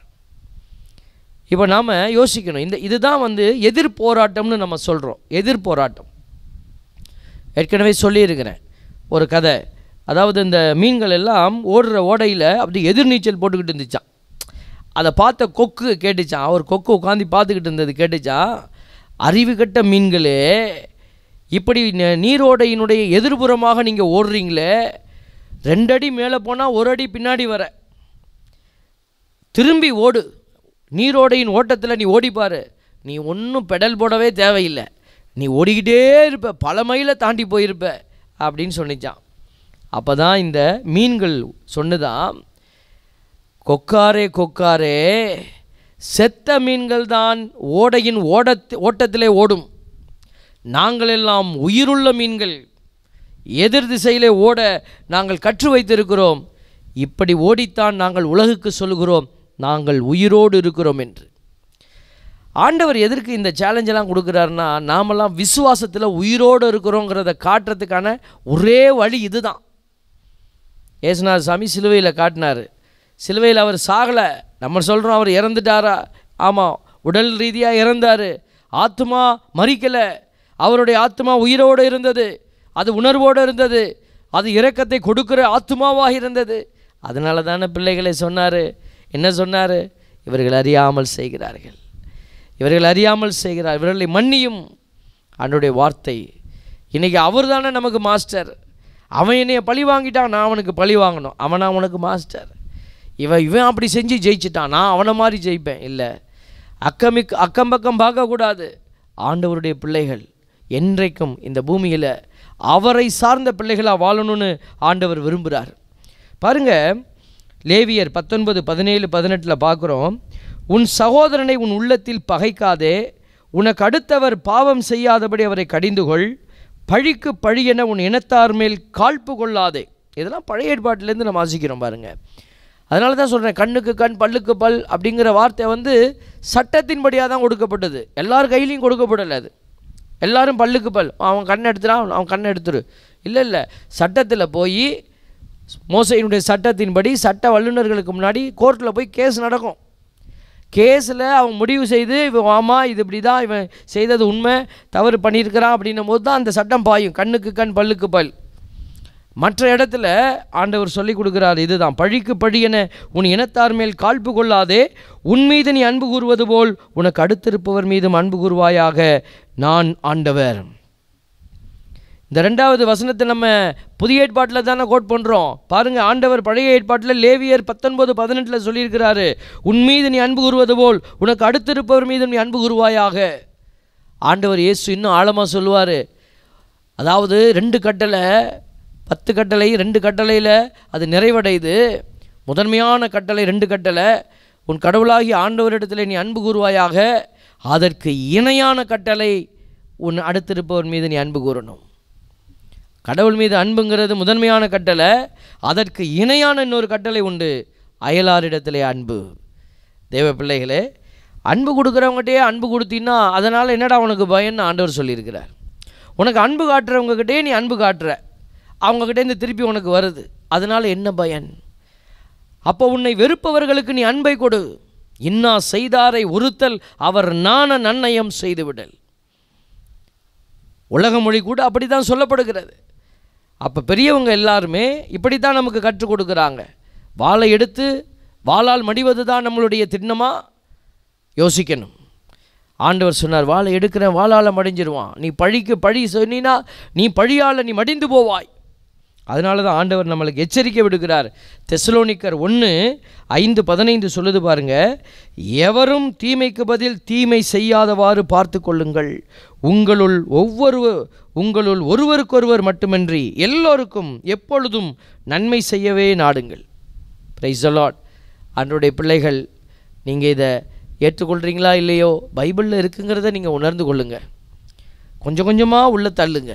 E: இப்போ நாம் யோசிக்கணும் இந்த இதுதான் வந்து எதிர் போராட்டம்னு நம்ம சொல்கிறோம் எதிர் போராட்டம் ஏற்கனவே சொல்லியிருக்கிறேன் ஒரு கதை அதாவது இந்த மீன்கள் எல்லாம் ஓடுற ஓடையில் அப்படி எதிர்நீச்சல் போட்டுக்கிட்டு இருந்துச்சான் அதை பார்த்த கொக்கு கேட்டுச்சான் ஒரு கொக்கு உட்காந்து பார்த்துக்கிட்டு இருந்தது கேட்டுச்சான் அறிவு கெட்ட மீன்களே இப்படி ந- நீரோடையினுடைய எதிர்புறமாக நீங்கள் ஓடுறீங்களே ரெண்டடி மேலே போனால் ஒரு அடி பின்னாடி வர திரும்பி ஓடு நீரோடையின் ஓட்டத்தில் நீ ஓடிப்பாரு நீ ஒன்றும் பெடல் போடவே தேவையில்லை நீ ஓடிக்கிட்டே இருப்ப பல மைலை தாண்டி போயிருப்ப அப்படின்னு சொன்னிச்சான் அப்போ தான் இந்த மீன்கள் சொன்னதான் கொக்காரே கொக்காரே செத்த மீன்கள் தான் ஓடையின் ஓடத் ஓட்டத்திலே ஓடும் நாங்கள் எல்லாம் உயிருள்ள மீன்கள் எதிர் திசையிலே ஓட நாங்கள் கற்று வைத்திருக்கிறோம் இப்படி ஓடித்தான் நாங்கள் உலகுக்கு சொல்கிறோம் நாங்கள் உயிரோடு இருக்கிறோம் என்று ஆண்டவர் எதற்கு இந்த சேலஞ்செல்லாம் கொடுக்குறாருன்னா நாமெல்லாம் விசுவாசத்தில் உயிரோடு இருக்கிறோங்கிறத காட்டுறதுக்கான ஒரே வழி இதுதான் ஏசுநாத சாமி சிலுவையில் காட்டினார் சிலுவையில் அவர் சாகலை நம்ம சொல்கிறோம் அவர் இறந்துட்டாரா ஆமாம் உடல் ரீதியாக இறந்தார் ஆத்மா மறிக்கலை அவருடைய ஆத்மா உயிரோடு இருந்தது அது உணர்வோடு இருந்தது அது இரக்கத்தை கொடுக்கிற ஆத்மாவாக இருந்தது அதனால தானே பிள்ளைகளை சொன்னார் என்ன சொன்னார் இவர்கள் அறியாமல் செய்கிறார்கள் இவர்கள் அறியாமல் செய்கிறார் இவர்களை மன்னியும் ஆண்டவருடைய வார்த்தை இன்றைக்கி அவர் தானே நமக்கு மாஸ்டர் அவன் என்னைய பழி வாங்கிட்டான் நான் அவனுக்கு பழி வாங்கணும் அவனா அவனுக்கு மாஸ்டர் இவன் இவன் அப்படி செஞ்சு ஜெயிச்சிட்டான் நான் அவனை மாதிரி ஜெயிப்பேன் இல்லை அக்கமிக் அக்கம் பக்கம் பார்க்கக்கூடாது ஆண்டவருடைய பிள்ளைகள் என்றைக்கும் இந்த பூமியில் அவரை சார்ந்த பிள்ளைகளாக வாழணும்னு ஆண்டவர் விரும்புகிறார் பாருங்க லேவியர் பத்தொன்பது பதினேழு பதினெட்டில் பார்க்குறோம் உன் சகோதரனை உன் உள்ளத்தில் பகைக்காதே உனக்கு அடுத்தவர் பாவம் செய்யாதபடி அவரை கடிந்து கொள் பழிக்கு பழி என உன் இனத்தார் மேல் காழ்ப்பு கொள்ளாதே இதெல்லாம் பழைய ஏற்பாட்டிலேருந்து நம்ம வாசிக்கிறோம் பாருங்கள் அதனால தான் சொல்கிறேன் கண்ணுக்கு கண் பல்லுக்கு பல் அப்படிங்கிற வார்த்தை வந்து சட்டத்தின்படியாக தான் கொடுக்கப்பட்டது எல்லார் கையிலையும் கொடுக்கப்படலை அது எல்லாரும் பல்லுக்கு பல் அவன் கண் எடுத்துறான் அவன் கண்ணை எடுத்துரு இல்லை இல்லை சட்டத்தில் போய் மோசையினுடைய சட்டத்தின்படி சட்ட வல்லுநர்களுக்கு முன்னாடி கோர்ட்டில் போய் கேஸ் நடக்கும் கேஸில் அவன் முடிவு செய்து இவன் ஆமாம் இது இப்படி தான் இவன் செய்தது உண்மை தவறு பண்ணியிருக்கிறான் அப்படின்னும் போது தான் அந்த சட்டம் பாயும் கண்ணுக்கு கண் பல்லுக்கு பல் மற்ற இடத்துல ஆண்டவர் சொல்லி கொடுக்குறார் இதுதான் பழிக்கு பழி என உன் இனத்தார் மேல் காழ்ப்பு கொள்ளாதே உன் மீது நீ அன்பு கூறுவது போல் உனக்கு அடுத்திருப்பவர் மீதும் அன்பு கூறுவாயாக நான் ஆண்டவர் இந்த ரெண்டாவது வசனத்தை நம்ம புதிய ஏற்பாட்டில் தானே கோட் பண்ணுறோம் பாருங்கள் ஆண்டவர் பழைய ஏற்பாட்டில் லேவியர் பத்தொன்பது பதினெட்டில் சொல்லியிருக்கிறாரு உன் மீது நீ அன்பு கூறுவது போல் உனக்கு அடுத்திருப்பவர் மீது நீ அன்பு கூறுவாயாக ஆண்டவர் இயேசு இன்னும் ஆழமாக சொல்லுவார் அதாவது ரெண்டு கட்டளை பத்து கட்டளை ரெண்டு கட்டளையில் அது நிறைவடையுது முதன்மையான கட்டளை ரெண்டு கட்டளை உன் கடவுளாகிய ஆண்டவரிடத்தில் நீ அன்பு கூறுவாயாக அதற்கு இணையான கட்டளை உன் அடுத்திருப்பவர் மீது நீ அன்பு கூறணும் கடவுள் மீது அன்புங்கிறது முதன்மையான கட்டளை அதற்கு இணையான இன்னொரு கட்டளை உண்டு அயலாரிடத்திலே அன்பு தேவ பிள்ளைகளே அன்பு கொடுக்குறவங்ககிட்டயே அன்பு கொடுத்தீங்கன்னா அதனால் என்னடா உனக்கு பயன்னு ஆண்டவர் சொல்லியிருக்கிறார் உனக்கு அன்பு காட்டுறவங்ககிட்டயே நீ அன்பு காட்டுற அவங்கக்கிட்டேருந்து திருப்பி உனக்கு வருது அதனால் என்ன பயன் அப்போ உன்னை வெறுப்பவர்களுக்கு நீ அன்பை கொடு இன்னா செய்தாரை உறுத்தல் அவர் நாண நன்னயம் செய்துவிடல் உலக மொழி கூட அப்படி தான் சொல்லப்படுகிறது அப்போ பெரியவங்க எல்லாருமே இப்படி தான் நமக்கு கற்றுக் கொடுக்குறாங்க வாளை எடுத்து வாளால் மடிவது தான் நம்மளுடைய திண்ணமா யோசிக்கணும் ஆண்டவர் சொன்னார் வாளை எடுக்கிறேன் வாளால் மடிஞ்சிருவான் நீ பழிக்கு பழி சொன்னினா நீ பழியால் நீ மடிந்து போவாய் அதனால தான் ஆண்டவர் நம்மளுக்கு எச்சரிக்கை விடுகிறார் தெசலோனிக்கர் ஒன்று ஐந்து பதினைந்து சொல்லுது பாருங்க எவரும் தீமைக்கு பதில் தீமை செய்யாதவாறு பார்த்து கொள்ளுங்கள் உங்களுள் ஒவ்வொரு உங்களுள் ஒருவருக்கொருவர் மட்டுமின்றி எல்லோருக்கும் எப்பொழுதும் நன்மை செய்யவே நாடுங்கள் பிரைஸ் லாட் அன்றைய பிள்ளைகள் நீங்கள் இதை ஏற்றுக்கொள்கிறீங்களா இல்லையோ பைபிளில் இருக்குங்கிறத நீங்கள் உணர்ந்து கொள்ளுங்க கொஞ்சம் கொஞ்சமாக உள்ளே தள்ளுங்க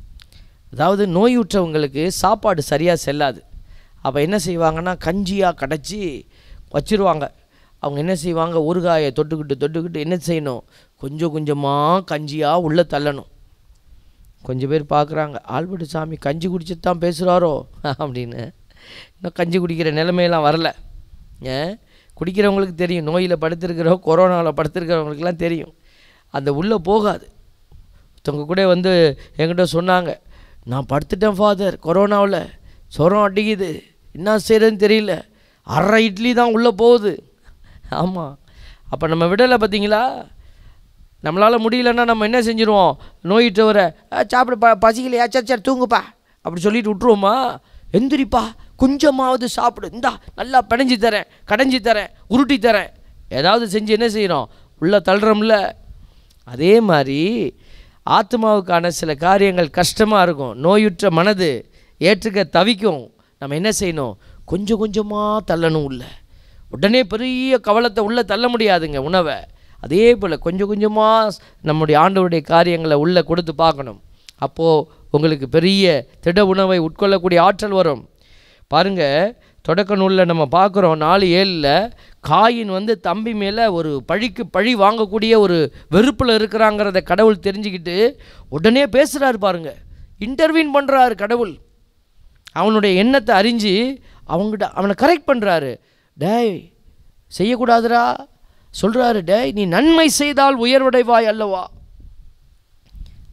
E: அதாவது நோயுற்றவங்களுக்கு சாப்பாடு சரியாக செல்லாது அப்போ என்ன செய்வாங்கன்னா கஞ்சியாக கடைச்சி வச்சிருவாங்க அவங்க என்ன செய்வாங்க ஊறுகாயை தொட்டுக்கிட்டு தொட்டுக்கிட்டு என்ன செய்யணும் கொஞ்சம் கொஞ்சமாக கஞ்சியாக உள்ளே தள்ளணும் கொஞ்சம் பேர் பார்க்குறாங்க ஆல்பர்ட் சாமி கஞ்சி குடிச்சிட்டு தான் பேசுகிறாரோ அப்படின்னு இன்னும் கஞ்சி குடிக்கிற நிலைமையெல்லாம் வரல ஏன் குடிக்கிறவங்களுக்கு தெரியும் நோயில் படுத்திருக்கிறோம் கொரோனாவில் படுத்திருக்கிறவங்களுக்குலாம் தெரியும் அந்த உள்ளே போகாது ஒருத்தவங்க கூட வந்து என்கிட்ட சொன்னாங்க நான் படுத்துட்டேன் ஃபாதர் கொரோனாவில் சொரம் அடிக்குது என்ன செய்கிறதுன்னு தெரியல அரை இட்லி தான் உள்ளே போகுது ஆமாம் அப்போ நம்ம விடலை பார்த்தீங்களா நம்மளால் முடியலன்னா நம்ம என்ன செஞ்சுருவோம் நோயிட்டவரை "அஹ், சாப்பிட ப பசிக்கலையா சரி சரி தூங்குப்பா அப்படி சொல்லிட்டு விட்ருவோமா எந்திரிப்பா கொஞ்சமாவது சாப்பிடு இந்தா நல்லா பிணைஞ்சு தரேன் கடைஞ்சி தரேன் உருட்டி தரேன் ஏதாவது செஞ்சு என்ன செய்கிறோம் உள்ளே தள்ளுறோம்ல அதே மாதிரி ஆத்மாவுக்கான சில காரியங்கள் கஷ்டமாக இருக்கும் நோயுற்ற மனது ஏற்றுக்க தவிக்கும் நம்ம என்ன செய்யணும் கொஞ்சம் கொஞ்சமாக தள்ளணும் உள்ள உடனே பெரிய கவலத்தை உள்ளே தள்ள முடியாதுங்க உணவை அதே போல் கொஞ்சம் கொஞ்சமாக நம்முடைய ஆண்டவருடைய காரியங்களை உள்ளே கொடுத்து பார்க்கணும் அப்போது உங்களுக்கு பெரிய திட உணவை உட்கொள்ளக்கூடிய ஆற்றல் வரும் பாருங்க தொடக்க நூலில் நம்ம பார்க்குறோம் நாலு ஏழில் காயின் வந்து தம்பி மேலே ஒரு பழிக்கு பழி வாங்கக்கூடிய ஒரு வெறுப்பில் இருக்கிறாங்கிறத கடவுள் தெரிஞ்சுக்கிட்டு உடனே பேசுகிறாரு பாருங்க இன்டர்வீன் பண்ணுறாரு கடவுள் அவனுடைய எண்ணத்தை அறிஞ்சு அவங்ககிட்ட அவனை கரெக்ட் பண்ணுறாரு டேய் செய்யக்கூடாதுடா சொல்கிறாரு டேய் நீ நன்மை செய்தால் உயர்வடைவாய் அல்லவா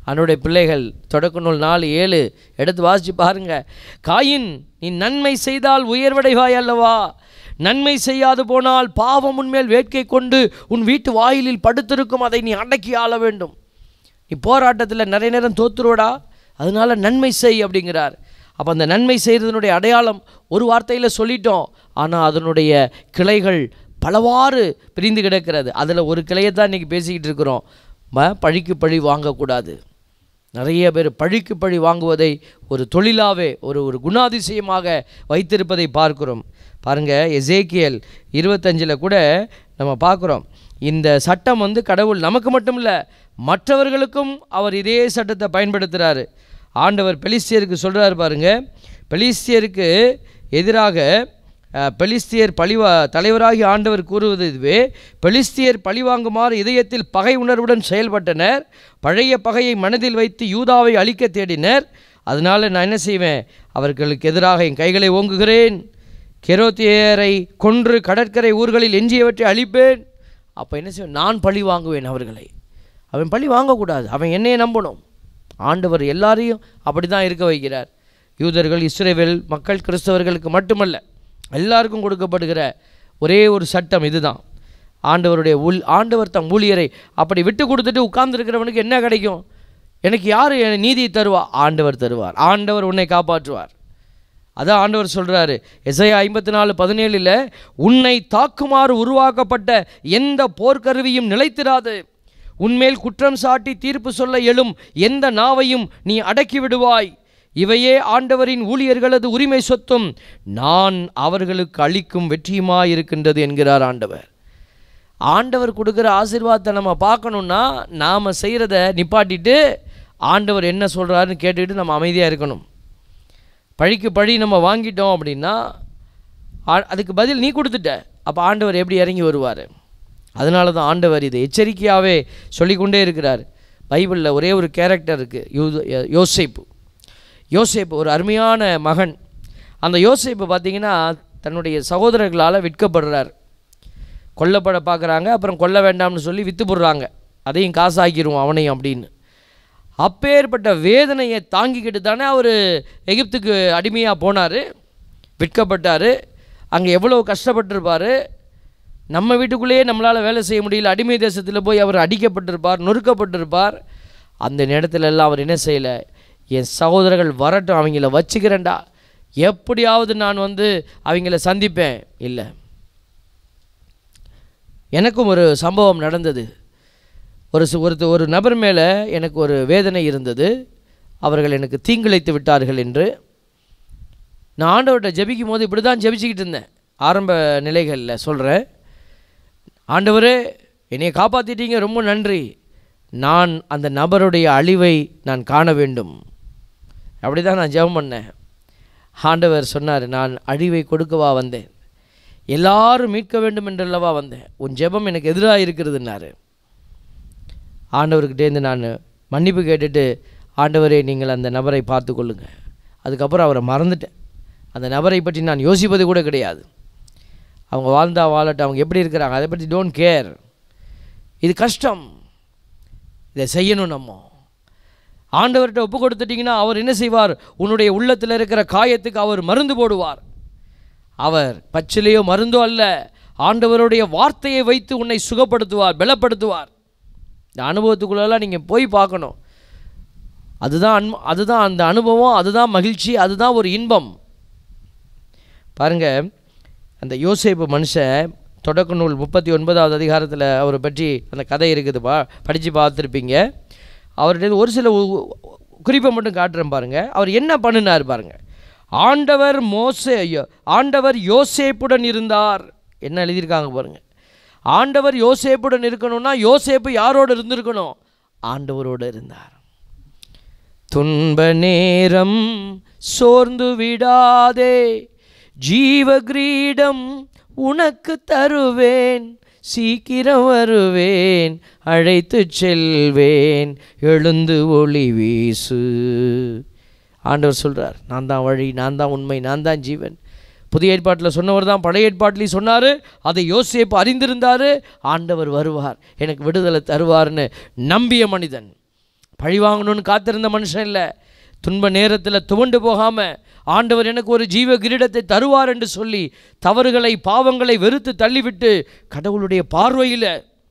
E: அவனுடைய பிள்ளைகள் தொடக்க நூல் நாலு ஏழு எடுத்து வாசித்து பாருங்க காயின் நீ நன்மை செய்தால் உயர்வடைவாய் அல்லவா நன்மை செய்யாது போனால் பாவம் உன்மேல் வேட்கை கொண்டு உன் வீட்டு வாயிலில் படுத்திருக்கும் அதை நீ அடக்கி ஆள வேண்டும் நீ போராட்டத்தில் நிறைய நேரம் தோத்துருவடா அதனால நன்மை செய் அப்படிங்கிறார் அப்போ அந்த நன்மை செய்கிறதுனுடைய அடையாளம் ஒரு வார்த்தையில் சொல்லிட்டோம் ஆனால் அதனுடைய கிளைகள் பலவாறு பிரிந்து கிடக்கிறது அதில் ஒரு கிளையை தான் இன்றைக்கி பேசிக்கிட்டு இருக்கிறோம் ம பழிக்கு பழி வாங்கக்கூடாது நிறைய பேர் பழிக்கு பழி வாங்குவதை ஒரு தொழிலாவே ஒரு ஒரு குணாதிசயமாக வைத்திருப்பதை பார்க்கிறோம் பாருங்க எசேக்கியல் இருபத்தஞ்சில் கூட நம்ம பார்க்குறோம் இந்த சட்டம் வந்து கடவுள் நமக்கு மட்டும் இல்லை மற்றவர்களுக்கும் அவர் இதே சட்டத்தை பயன்படுத்துகிறாரு ஆண்டவர் பெலிஸ்தியருக்கு சொல்கிறாரு பாருங்க பெலிஸ்தியருக்கு எதிராக அஹ், பெலிஸ்தியர் பழிவா தலைவராகி ஆண்டவர் கூறுவது இதுவே பெலிஸ்தியர் பழிவாங்குமாறு இதயத்தில் பகை உணர்வுடன் செயல்பட்டனர் பழைய பகையை மனதில் வைத்து யூதாவை அழிக்க தேடினர் அதனால் நான் என்ன செய்வேன் அவர்களுக்கு எதிராக என் கைகளை ஓங்குகிறேன் கெரோத்தியரை கொன்று கடற்கரை ஊர்களில் எஞ்சியவற்றை அழிப்பேன் அப்போ என்ன செய்வேன் நான் பழி வாங்குவேன் அவர்களை அவன் பழி வாங்கக்கூடாது அவன் என்னையை நம்பணும் ஆண்டவர் எல்லாரையும் அப்படி தான் இருக்க வைக்கிறார் யூதர்கள் இஸ்ரேவேல் மக்கள் கிறிஸ்தவர்களுக்கு மட்டுமல்ல எல்லாருக்கும் கொடுக்கப்படுகிற ஒரே ஒரு சட்டம் இதுதான் ஆண்டவருடைய உள் ஆண்டவர் தம் ஊழியரை அப்படி விட்டு கொடுத்துட்டு உட்கார்ந்துருக்கிறவனுக்கு என்ன கிடைக்கும் எனக்கு யார் என் நீதியை தருவா ஆண்டவர் தருவார் ஆண்டவர் உன்னை காப்பாற்றுவார் அதான் ஆண்டவர் சொல்கிறாரு எஸ்ஐயா ஐம்பத்தி நாலு பதினேழில் உன்னை தாக்குமாறு உருவாக்கப்பட்ட எந்த போர்க்கருவியும் நிலைத்திராது உன்மேல் குற்றம் சாட்டி தீர்ப்பு சொல்ல எழும் எந்த நாவையும் நீ அடக்கி விடுவாய் இவையே ஆண்டவரின் ஊழியர்களது உரிமை சொத்தும் நான் அவர்களுக்கு அளிக்கும் வெற்றியுமாயிருக்கின்றது என்கிறார் ஆண்டவர் ஆண்டவர் கொடுக்குற ஆசீர்வாதத்தை நம்ம பார்க்கணுன்னா நாம் செய்கிறத நிப்பாட்டிட்டு ஆண்டவர் என்ன சொல்கிறாருன்னு கேட்டுக்கிட்டு நம்ம அமைதியாக இருக்கணும் பழிக்கு பழி நம்ம வாங்கிட்டோம் அப்படின்னா ஆ- அதுக்கு பதில் நீ கொடுத்துட்ட அப்போ ஆண்டவர் எப்படி இறங்கி வருவார் அதனால தான் ஆண்டவர் இதை எச்சரிக்கையாகவே சொல்லிக்கொண்டே இருக்கிறார் பைபிளில் ஒரே ஒரு கேரக்டர் இருக்குது யூ யோசேப்பு யோசேப்பு ஒரு அருமையான மகன் அந்த யோசேப்பு பார்த்தீங்கன்னா தன்னுடைய சகோதரர்களால் விற்கப்படுறார் கொல்லப்பட பார்க்குறாங்க அப்புறம் கொல்ல வேண்டாம்னு சொல்லி விற்று போடுறாங்க அதையும் காசாக்கிடுவோம் அவனையும் அப்படின்னு அப்பேற்பட்ட வேதனையை தாங்கிக்கிட்டு தானே அவர் எகிப்துக்கு அடிமையாக போனார் விற்கப்பட்டார் அங்கே எவ்வளோ கஷ்டப்பட்டிருப்பார் நம்ம வீட்டுக்குள்ளேயே நம்மளால் வேலை செய்ய முடியல அடிமை தேசத்தில் போய் அவர் அடிக்கப்பட்டிருப்பார் நொறுக்கப்பட்டிருப்பார் அந்த நேரத்துல எல்லாம் அவர் என்ன செய்யலை என் சகோதரர்கள் வரட்டும் அவங்கள வச்சுக்கிறேன்டா எப்படியாவது நான் வந்து அவங்கள சந்திப்பேன் இல்லை எனக்கும் ஒரு சம்பவம் நடந்தது ஒரு சு- ஒருத்த ஒரு நபர் மேலே எனக்கு ஒரு வேதனை இருந்தது அவர்கள் எனக்கு தீங்கிழைத்து விட்டார்கள் என்று நான் ஆண்டவர்கிட்ட ஜெபிக்கும் போது இப்படி தான் ஜெபிச்சுக்கிட்டு இருந்தேன் ஆரம்ப நிலைகளில் சொல்கிறேன் ஆண்டவரே என்னை காப்பாற்றிட்டீங்க ரொம்ப நன்றி நான் அந்த நபருடைய அழிவை நான் காண வேண்டும் அப்படி தான் நான் ஜெபம் பண்ணேன் ஆண்டவர் சொன்னார் நான் அழிவை கொடுக்கவா வந்தேன் எல்லாரும் மீட்க வேண்டும் என்றல்லவா வந்தேன் உன் ஜெபம் எனக்கு எதிராக இருக்கிறதுன்னாரு ஆண்டவர்கிட்டேருந்து நான் மன்னிப்பு கேட்டுட்டு ஆண்டவரே நீங்கள் அந்த நபரை பார்த்து கொள்ளுங்க அதுக்கப்புறம் அவரை மறந்துட்டேன் அந்த நபரை பற்றி நான் யோசிப்பது கூட கிடையாது அவங்க வாழ்ந்தா வாழட்டும் அவங்க எப்படி இருக்கிறாங்க அதை பற்றி டோன்ட் கேர் இது கஷ்டம் இதை செய்யணும் நம்ம ஆண்டவர்கிட்ட ஒப்பு கொடுத்துட்டிங்கன்னா அவர் என்ன செய்வார் உன்னுடைய உள்ளத்தில் இருக்கிற காயத்துக்கு அவர் மருந்து போடுவார் அவர் பச்சிலையோ மருந்தோ அல்ல ஆண்டவருடைய வார்த்தையை வைத்து உன்னை சுகப்படுத்துவார் பலப்படுத்துவார் இந்த அனுபவத்துக்குள்ளெல்லாம் நீங்கள் போய் பார்க்கணும் அதுதான் அன் அதுதான் அந்த அனுபவம் அதுதான் மகிழ்ச்சி அதுதான் ஒரு இன்பம் பாருங்க அந்த யோசேப்பு மனுஷன் தொடக்க நூல் முப்பத்தி ஒன்பதாவது அதிகாரத்தில் அவரை பற்றி அந்த கதை இருக்குது பா படித்து பார்த்துருப்பீங்க அவர்கிட்ட ஒரு சில உ- உ- குறிப்பை மட்டும் காட்டுறேன் பாருங்க அவர் என்ன பண்ணினார் பாருங்க ஆண்டவர் மோசே ஆண்டவர் யோசேப்புடன் இருந்தார் என்ன எழுதியிருக்காங்க பாருங்க ஆண்டவர் யோசேப்புடன் இருக்கணும்னா யோசேப்பு யாரோடு இருந்திருக்கணும் ஆண்டவரோடு இருந்தார் துன்ப நேரம் சோர்ந்து விடாதே ஜீவ கிரீடம் உனக்கு தருவேன் சீக்கிரம் வருவேன் அழைத்து செல்வேன் எழுந்து ஒளி வீசு ஆண்டவர் சொல்றார் நான் தான் வழி நான் தான் உண்மை நான் தான் ஜீவன் புதிய ஏற்பாட்டில் சொன்னவர் தான் பழைய ஏற்பாட்டிலையும் சொன்னார் அதை யோசேப்பு அறிந்திருந்தார் ஆண்டவர் வருவார் எனக்கு விடுதலை தருவார்னு நம்பிய மனிதன் பழி வாங்கணும்னு காத்திருந்த மனுஷன் இல்லை துன்ப நேரத்தில் துவண்டு போகாமல் ஆண்டவர் எனக்கு ஒரு ஜீவ கிரீடத்தை தருவார் என்று சொல்லி தவறுகளை பாவங்களை வெறுத்து தள்ளிவிட்டு கடவுளுடைய பார்வையில்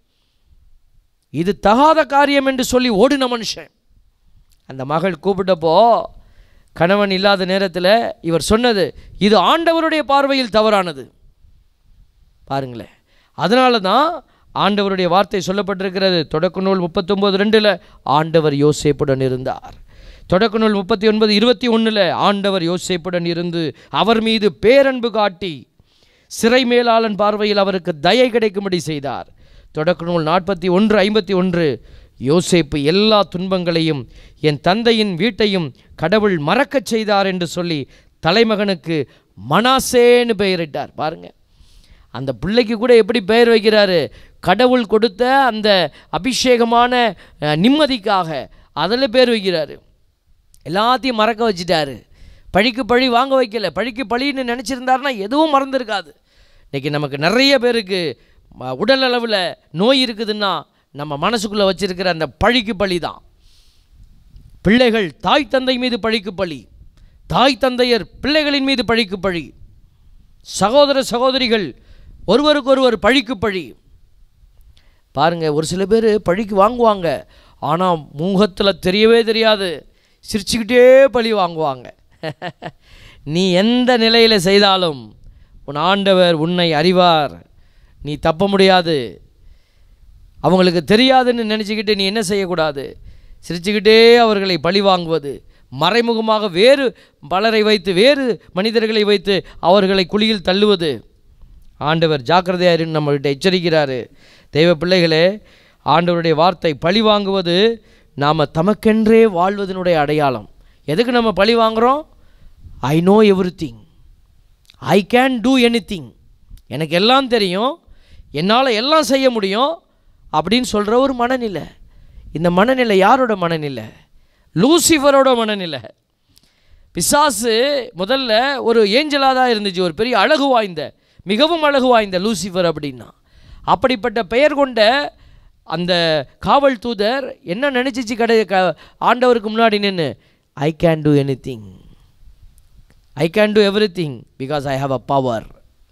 E: இது தகாத காரியம் என்று சொல்லி ஓடின மனுஷன் அந்த மகள் கூப்பிட்டப்போ கணவன் இல்லாத நேரத்தில் இவர் சொன்னது இது ஆண்டவருடைய பார்வையில் தவறானது பாருங்களேன் அதனால தான் ஆண்டவருடைய வார்த்தை சொல்லப்பட்டிருக்கிறது தொடக்க நூல் முப்பத்தொம்போது ரெண்டில் ஆண்டவர் யோசேப்புடன் இருந்தார் தொடக்க நூல் முப்பத்தி ஒன்பது இருபத்தி ஒன்றில் ஆண்டவர் யோசேப்புடன் இருந்து அவர் மீது பேரன்பு காட்டி சிறை மேலாளன் பார்வையில் அவருக்கு தயை கிடைக்கும்படி செய்தார் தொடக்க நூல் நாற்பத்தி ஒன்று ஐம்பத்தி ஒன்று யோசேப்பு எல்லா துன்பங்களையும் என் தந்தையின் வீட்டையும் கடவுள் மறக்கச் செய்தார் என்று சொல்லி தலைமகனுக்கு மனாசேன்னு பெயரிட்டார் பாருங்க அந்த பிள்ளைக்கு கூட எப்படி பெயர் வைக்கிறாரு கடவுள் கொடுத்த அந்த அபிஷேகமான அஹ், நிம்மதிக்காக அதில் பேர் வைக்கிறாரு எல்லாத்தையும் மறக்க வச்சிட்டாரு பழிக்கு பழி வாங்க வைக்கல பழிக்கு பழின்னு நினச்சிருந்தாருன்னா எதுவும் மறந்துருக்காது இன்றைக்கி நமக்கு நிறைய பேருக்கு ம- உடல் அளவில் நோய் இருக்குதுன்னா நம்ம மனசுக்குள்ளே வச்சிருக்கிற அந்த பழிக்கு பழி தான் பிள்ளைகள் தாய் தந்தை மீது பழிக்கு பழி தாய் தந்தையர் பிள்ளைகளின் மீது பழிக்கு பழி சகோதர சகோதரிகள் ஒருவருக்கொருவர் பழிக்கு பழி பாருங்க ஒரு சில பேர் பழிக்கு வாங்குவாங்க ஆனால் முகத்தில் தெரியவே தெரியாது சிரிச்சுக்கிட்டே பழி வாங்குவாங்க நீ எந்த நிலையில் செய்தாலும் உன் ஆண்டவர் உன்னை அறிவார் நீ தப்ப முடியாது அவங்களுக்கு தெரியாதுன்னு நினச்சிக்கிட்டு நீ என்ன செய்யக்கூடாது சிரிச்சுக்கிட்டே அவர்களை பழி வாங்குவது மறைமுகமாக வேறு பலரை வைத்து வேறு மனிதர்களை வைத்து அவர்களை குழியில் தள்ளுவது ஆண்டவர் ஜாக்கிரதையாருன்னு நம்மள்கிட்ட எச்சரிக்கிறாரு தெய்வ பிள்ளைகளே ஆண்டவருடைய வார்த்தை பழி வாங்குவது நாம் தமக்கென்றே வாழ்வதனுடைய அடையாளம் எதுக்கு நம்ம பழி வாங்குகிறோம் I know everything I can do any எனக்கு எல்லாம் தெரியும் என்னால் எல்லாம் செய்ய முடியும் அப்படின்னு சொல்கிற ஒரு மனநிலை இந்த மனநிலை யாரோட மனநிலை லூசிஃபரோட மனநிலை பிசாசு முதல்ல ஒரு ஏஞ்சலாக தான் இருந்துச்சு ஒரு பெரிய அழகு வாய்ந்த மிகவும் அழகு வாய்ந்த லூசிஃபர் அப்படின்னா அப்படிப்பட்ட பெயர் கொண்ட அந்த காவல் தூதர் என்ன நினச்சிச்சு கடை க ஆண்டவருக்கு முன்னாடி நின்று I can do anything I can do everything because I have a power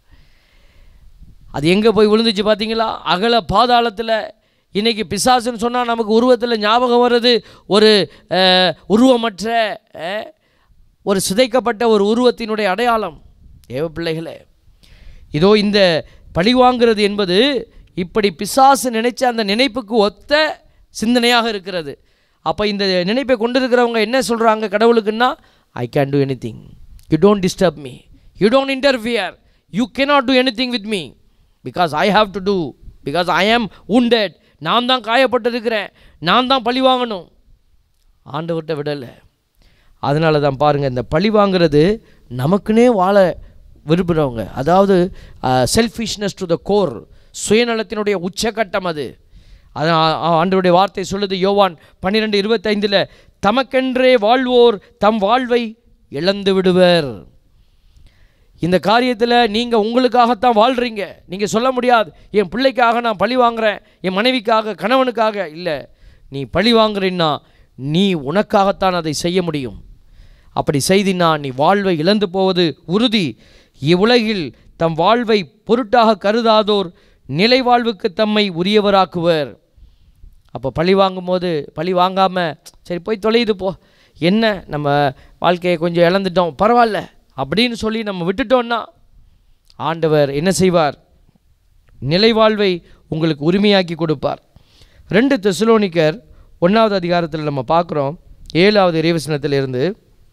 E: அது எங்கே போய் விழுந்துச்சு பார்த்தீங்களா அகல பாதாளத்தில் இன்னைக்கு பிசாசுன்னு சொன்னால் நமக்கு உருவத்தில் ஞாபகம் வர்றது ஒரு அஹ், உருவமற்ற அஹ், ஒரு சிதைக்கப்பட்ட ஒரு உருவத்தினுடைய அடையாளம் தேவ பிள்ளைகளே இதோ இந்த பழி வாங்குறது என்பது இப்படி பிசாசு நினைச்ச அந்த நினைப்புக்கு ஒத்த சிந்தனையாக இருக்கிறது அப்போ இந்த நினைப்பை கொண்டிருக்கிறவங்க என்ன சொல்கிறாங்க கடவுளுக்குன்னா I can do anything you don't disturb me you don't interfere you cannot do anything with me because I have to do because I am wounded நான் தான் காயப்பட்டிருக்கிறேன் நான் தான் பழி வாங்கணும் ஆண்டவர்கிட்ட விடலை அதனால தான் பாருங்கள் இந்த பழி வாங்குறது நமக்குன்னே வாழ விரும்புகிறவங்க அதாவது செல்ஃபிஷ்னஸ் டு த கோர் சுயநலத்தினுடைய உச்சக்கட்டம் அது அதான் ஆ- ஆண்டவருடைய வார்த்தை சொல்லுது யோவான் பன்னிரெண்டு இருபத்தைந்தில் தமக்கென்றே வாழ்வோர் தம் வாழ்வை இழந்து விடுவர் இந்த காரியத்தில் நீங்கள் உங்களுக்காகத்தான் வாழ்கிறீங்க நீங்கள் சொல்ல முடியாது என் பிள்ளைக்காக நான் பழி வாங்குறேன் என் மனைவிக்காக கணவனுக்காக இல்லை நீ பழி வாங்குறீன்னா நீ உனக்காகத்தான் அதை செய்ய முடியும் அப்படி செய்தினா நீ வாழ்வை இழந்து போவது உறுதி இவ்வுலகில் தம் வாழ்வை பொருட்டாக கருதாதோர் நிலை வாழ்வுக்கு தம்மை உரியவராக்குவர் அப்போ பழி வாங்கும்போது பழி வாங்காமல் சரி போய் தொலையுது போ என்ன நம்ம வாழ்க்கையை கொஞ்சம் இழந்துட்டோம் பரவாயில்ல அப்படின்னு சொல்லி நம்ம விட்டுட்டோம்னா ஆண்டவர் என்ன செய்வார் நிலை வாழ்வை உங்களுக்கு உரிமையாக்கி கொடுப்பார் ரெண்டு தெசலோனிக்கர் ஒன்றாவது அதிகாரத்தில் நம்ம பார்க்குறோம் ஏழாவது இறைவசனத்திலிருந்து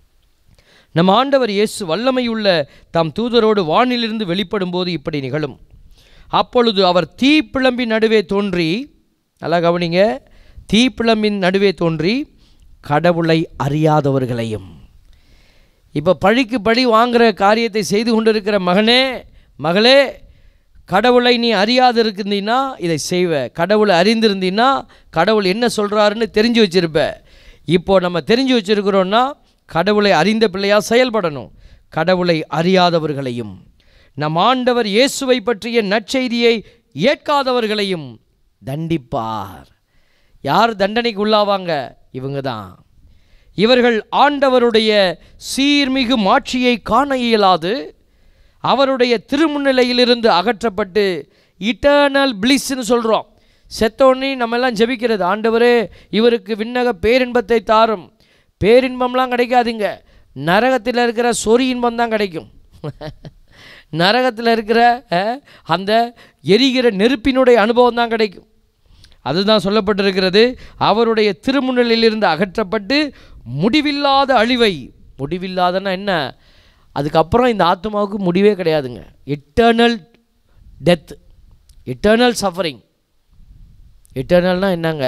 E: நம் ஆண்டவர் இயேசு வல்லமையுள்ள தாம் தூதரோடு வானிலிருந்து வெளிப்படும்போது இப்படி நிகழும் அப்பொழுது அவர் தீப்பிழம்பின் நடுவே தோன்றி நல்லா கவனிங்க தீப்பிழம்பின் நடுவே தோன்றி கடவுளை அறியாதவர்களையும் இப்போ பழிக்கு பழி வாங்குற காரியத்தை செய்து கொண்டிருக்கிற மகனே மகளே கடவுளை நீ அறியாது இருந்தீன்னா இதை செய்வ கடவுளை அறிந்திருந்தீன்னா கடவுள் என்ன சொல்கிறாருன்னு தெரிஞ்சு வச்சிருப்ப இப்போ நம்ம தெரிஞ்சு வச்சிருக்கிறோன்னா கடவுளை அறிந்த பிள்ளையாக செயல்படணும் கடவுளை அறியாதவர்களையும் நம் ஆண்டவர் இயேசுவை பற்றிய நற்செய்தியை ஏற்காதவர்களையும் தண்டிப்பார் யார் தண்டனைக்கு உள்ளாவாங்க இவங்க தான் இவர்கள் ஆண்டவருடைய சீர்மிகு மாட்சியை காண இயலாது அவருடைய திருமுன்னிலையிலிருந்து அகற்றப்பட்டு இட்டர்னல் பிளிஸ்ன்னு சொல்கிறோம் செத்தோடனே நம்ம எல்லாம் ஜெபிக்கிறது ஆண்டவரே இவருக்கு விண்ணக பேரின்பத்தை தாரும் பேரின்பம்லாம் கிடைக்காதுங்க நரகத்தில் இருக்கிற சொறி இன்பம் தான் கிடைக்கும் நரகத்தில் இருக்கிற அஹ், அந்த எரிகிற நெருப்பினுடைய அனுபவம் தான் கிடைக்கும் அதுதான் சொல்லப்பட்டிருக்கிறது அவருடைய திருமுன்னிலிருந்து அகற்றப்பட்டு முடிவில்லாத அழிவை முடிவில்லாதன்னா என்ன அதுக்கப்புறம் இந்த ஆத்மாவுக்கு முடிவே கிடையாதுங்க இட்டர்னல் டெத் இட்டர்னல் சஃபரிங் இட்டர்னல்னால் என்னங்க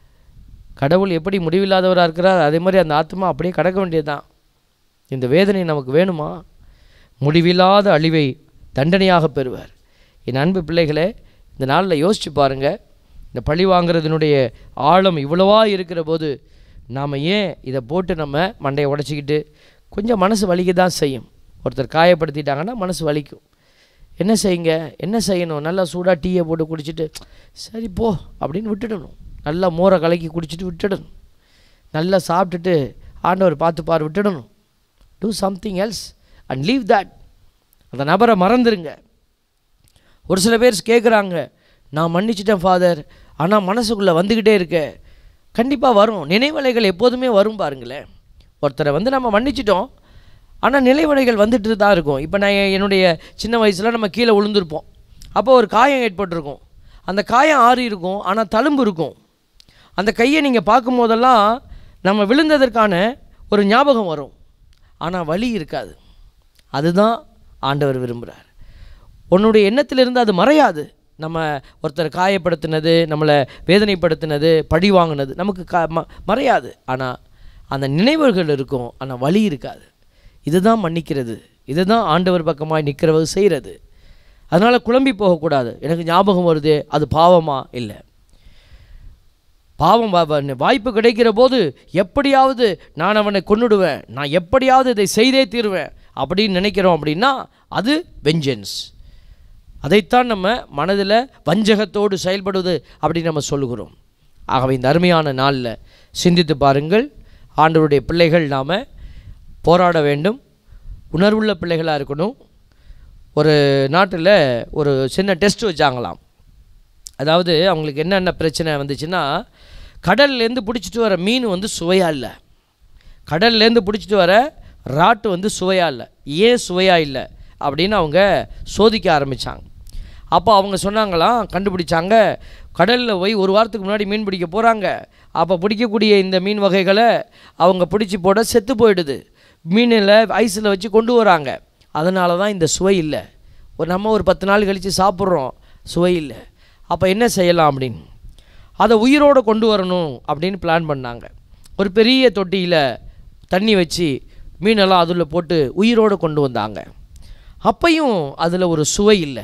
E: கடவுள் எப்படி முடிவில்லாதவராக இருக்கிறார் அதே மாதிரி அந்த ஆத்மா அப்படியே கடக்க வேண்டியதுதான் இந்த வேதனை நமக்கு வேணுமா முடிவில்லாத அழிவை தண்டனையாக பெறுவார் என் அன்பு பிள்ளைகளே இந்த நாளில் யோசிச்சு பாருங்கள் இந்த பழி வாங்குறதுனுடைய ஆழம் இவ்வளவா இருக்கிற போது நாம் ஏன் இதை போட்டு நம்ம மண்டையை உடச்சிக்கிட்டு கொஞ்சம் மனசு வலிக்க தான் செய்யும் ஒருத்தர் காயப்படுத்திட்டாங்கன்னா மனசு வலிக்கும் என்ன செய்யுங்க என்ன செய்யணும் நல்லா சூடாக டீயை போட்டு குடிச்சிட்டு சரி போ அப்படின்னு விட்டுடணும் நல்லா மோரை கலக்கி குடிச்சிட்டு விட்டுடணும் நல்லா சாப்பிட்டுட்டு ஆண்டவர் பார்த்துப்பார் விட்டுடணும் do something else and leave that அந்த நபரை மறந்துருங்க ஒரு சில பேர் கேட்குறாங்க நான் மன்னிச்சிட்டேன் ஃபாதர் ஆனால் மனசுக்குள்ளே வந்துக்கிட்டே இருக்க கண்டிப்பாக வரும் நினைவலைகள் எப்போதுமே வரும் பாருங்களேன் ஒருத்தரை வந்து நம்ம மன்னிச்சிட்டோம் ஆனால் நினைவலைகள் வந்துட்டு தான் இருக்கும் இப்போ நான் எ- என்னுடைய சின்ன வயசில் நம்ம கீழே விழுந்திருப்போம் அப்போ ஒரு காயம் ஏற்பட்டிருக்கும் அந்த காயம் ஆறி இருக்கும் ஆனால் தழும்பு இருக்கும் அந்த கையை நீங்கள் பார்க்கும்போதெல்லாம் நம்ம விழுந்ததற்கான ஒரு ஞாபகம் வரும் ஆனால் வலி இருக்காது அதுதான் ஆண்டவர் விரும்புகிறார் உன்னுடைய எண்ணத்திலிருந்து அது மறையாது நம்ம ஒருத்தர் காயப்படுத்தினது நம்மளை வேதனைப்படுத்தினது பழி வாங்கினது நமக்கு கா ம மறையாது ஆனால் அந்த நினைவுகள் இருக்கும் ஆனால் வலி இருக்காது இதுதான் மன்னிக்கிறது இதுதான் ஆண்டவர் பக்கமாக நிற்கிறவது செய்கிறது அதனால் குழம்பி போகக்கூடாது எனக்கு ஞாபகம் வருது அது பாவமா இல்லை பாவம் வா- வா- வாய்ப்பு கிடைக்கிற போது எப்படியாவது நான் அவனை கொன்னுடுவேன் நான் எப்படியாவது இதை செய்தே தீருவேன் அப்படின்னு நினைக்கிறோம் அப்படின்னா அது வெஞ்சன்ஸ் அதைத்தான் நம்ம மனதில் வஞ்சகத்தோடு செயல்படுவது அப்படின்னு நம்ம சொல்லுகிறோம் ஆகவே இந்த அருமையான நாளில் சிந்தித்து பாருங்கள் ஆண்டவருடைய பிள்ளைகள் நாம் போராட வேண்டும் உணர்வுள்ள பிள்ளைகளாக இருக்கணும் ஒரு நாட்டில் ஒரு சின்ன டெஸ்ட் வச்சாங்களாம் அதாவது அவங்களுக்கு என்னென்ன பிரச்சனை வந்துச்சுன்னா கடல்லேருந்து பிடிச்சிட்டு வர மீன் வந்து சுவையாக இல்லை கடல்லேருந்து பிடிச்சிட்டு வர ராட்டு வந்து சுவையாக இல்லை ஏன் சுவையாக இல்லை அப்படின்னு அவங்க சோதிக்க ஆரம்பித்தாங்க அப்போ அவங்க சொன்னாங்களாம் கண்டுபிடிச்சாங்க கடலில் போய் ஒரு வாரத்துக்கு முன்னாடி மீன் பிடிக்க போகிறாங்க அப்போ பிடிக்கக்கூடிய இந்த மீன் வகைகளை அவங்க பிடிச்சி போட செத்து போயிடுது மீனில் ஐஸில் வச்சு கொண்டு வராங்க அதனால தான் இந்த சுவை இல்லை ஒரு நம்ம ஒரு பத்து நாள் கழித்து சாப்பிட்றோம் சுவை இல்லை அப்போ என்ன செய்யலாம் அப்படின்னு அதை உயிரோடு கொண்டு வரணும் அப்படின்னு பிளான் பண்ணாங்க ஒரு பெரிய தொட்டியில் தண்ணி வச்சு மீனெல்லாம் அதில் போட்டு உயிரோடு கொண்டு வந்தாங்க அப்பையும் அதில் ஒரு சுவை இல்லை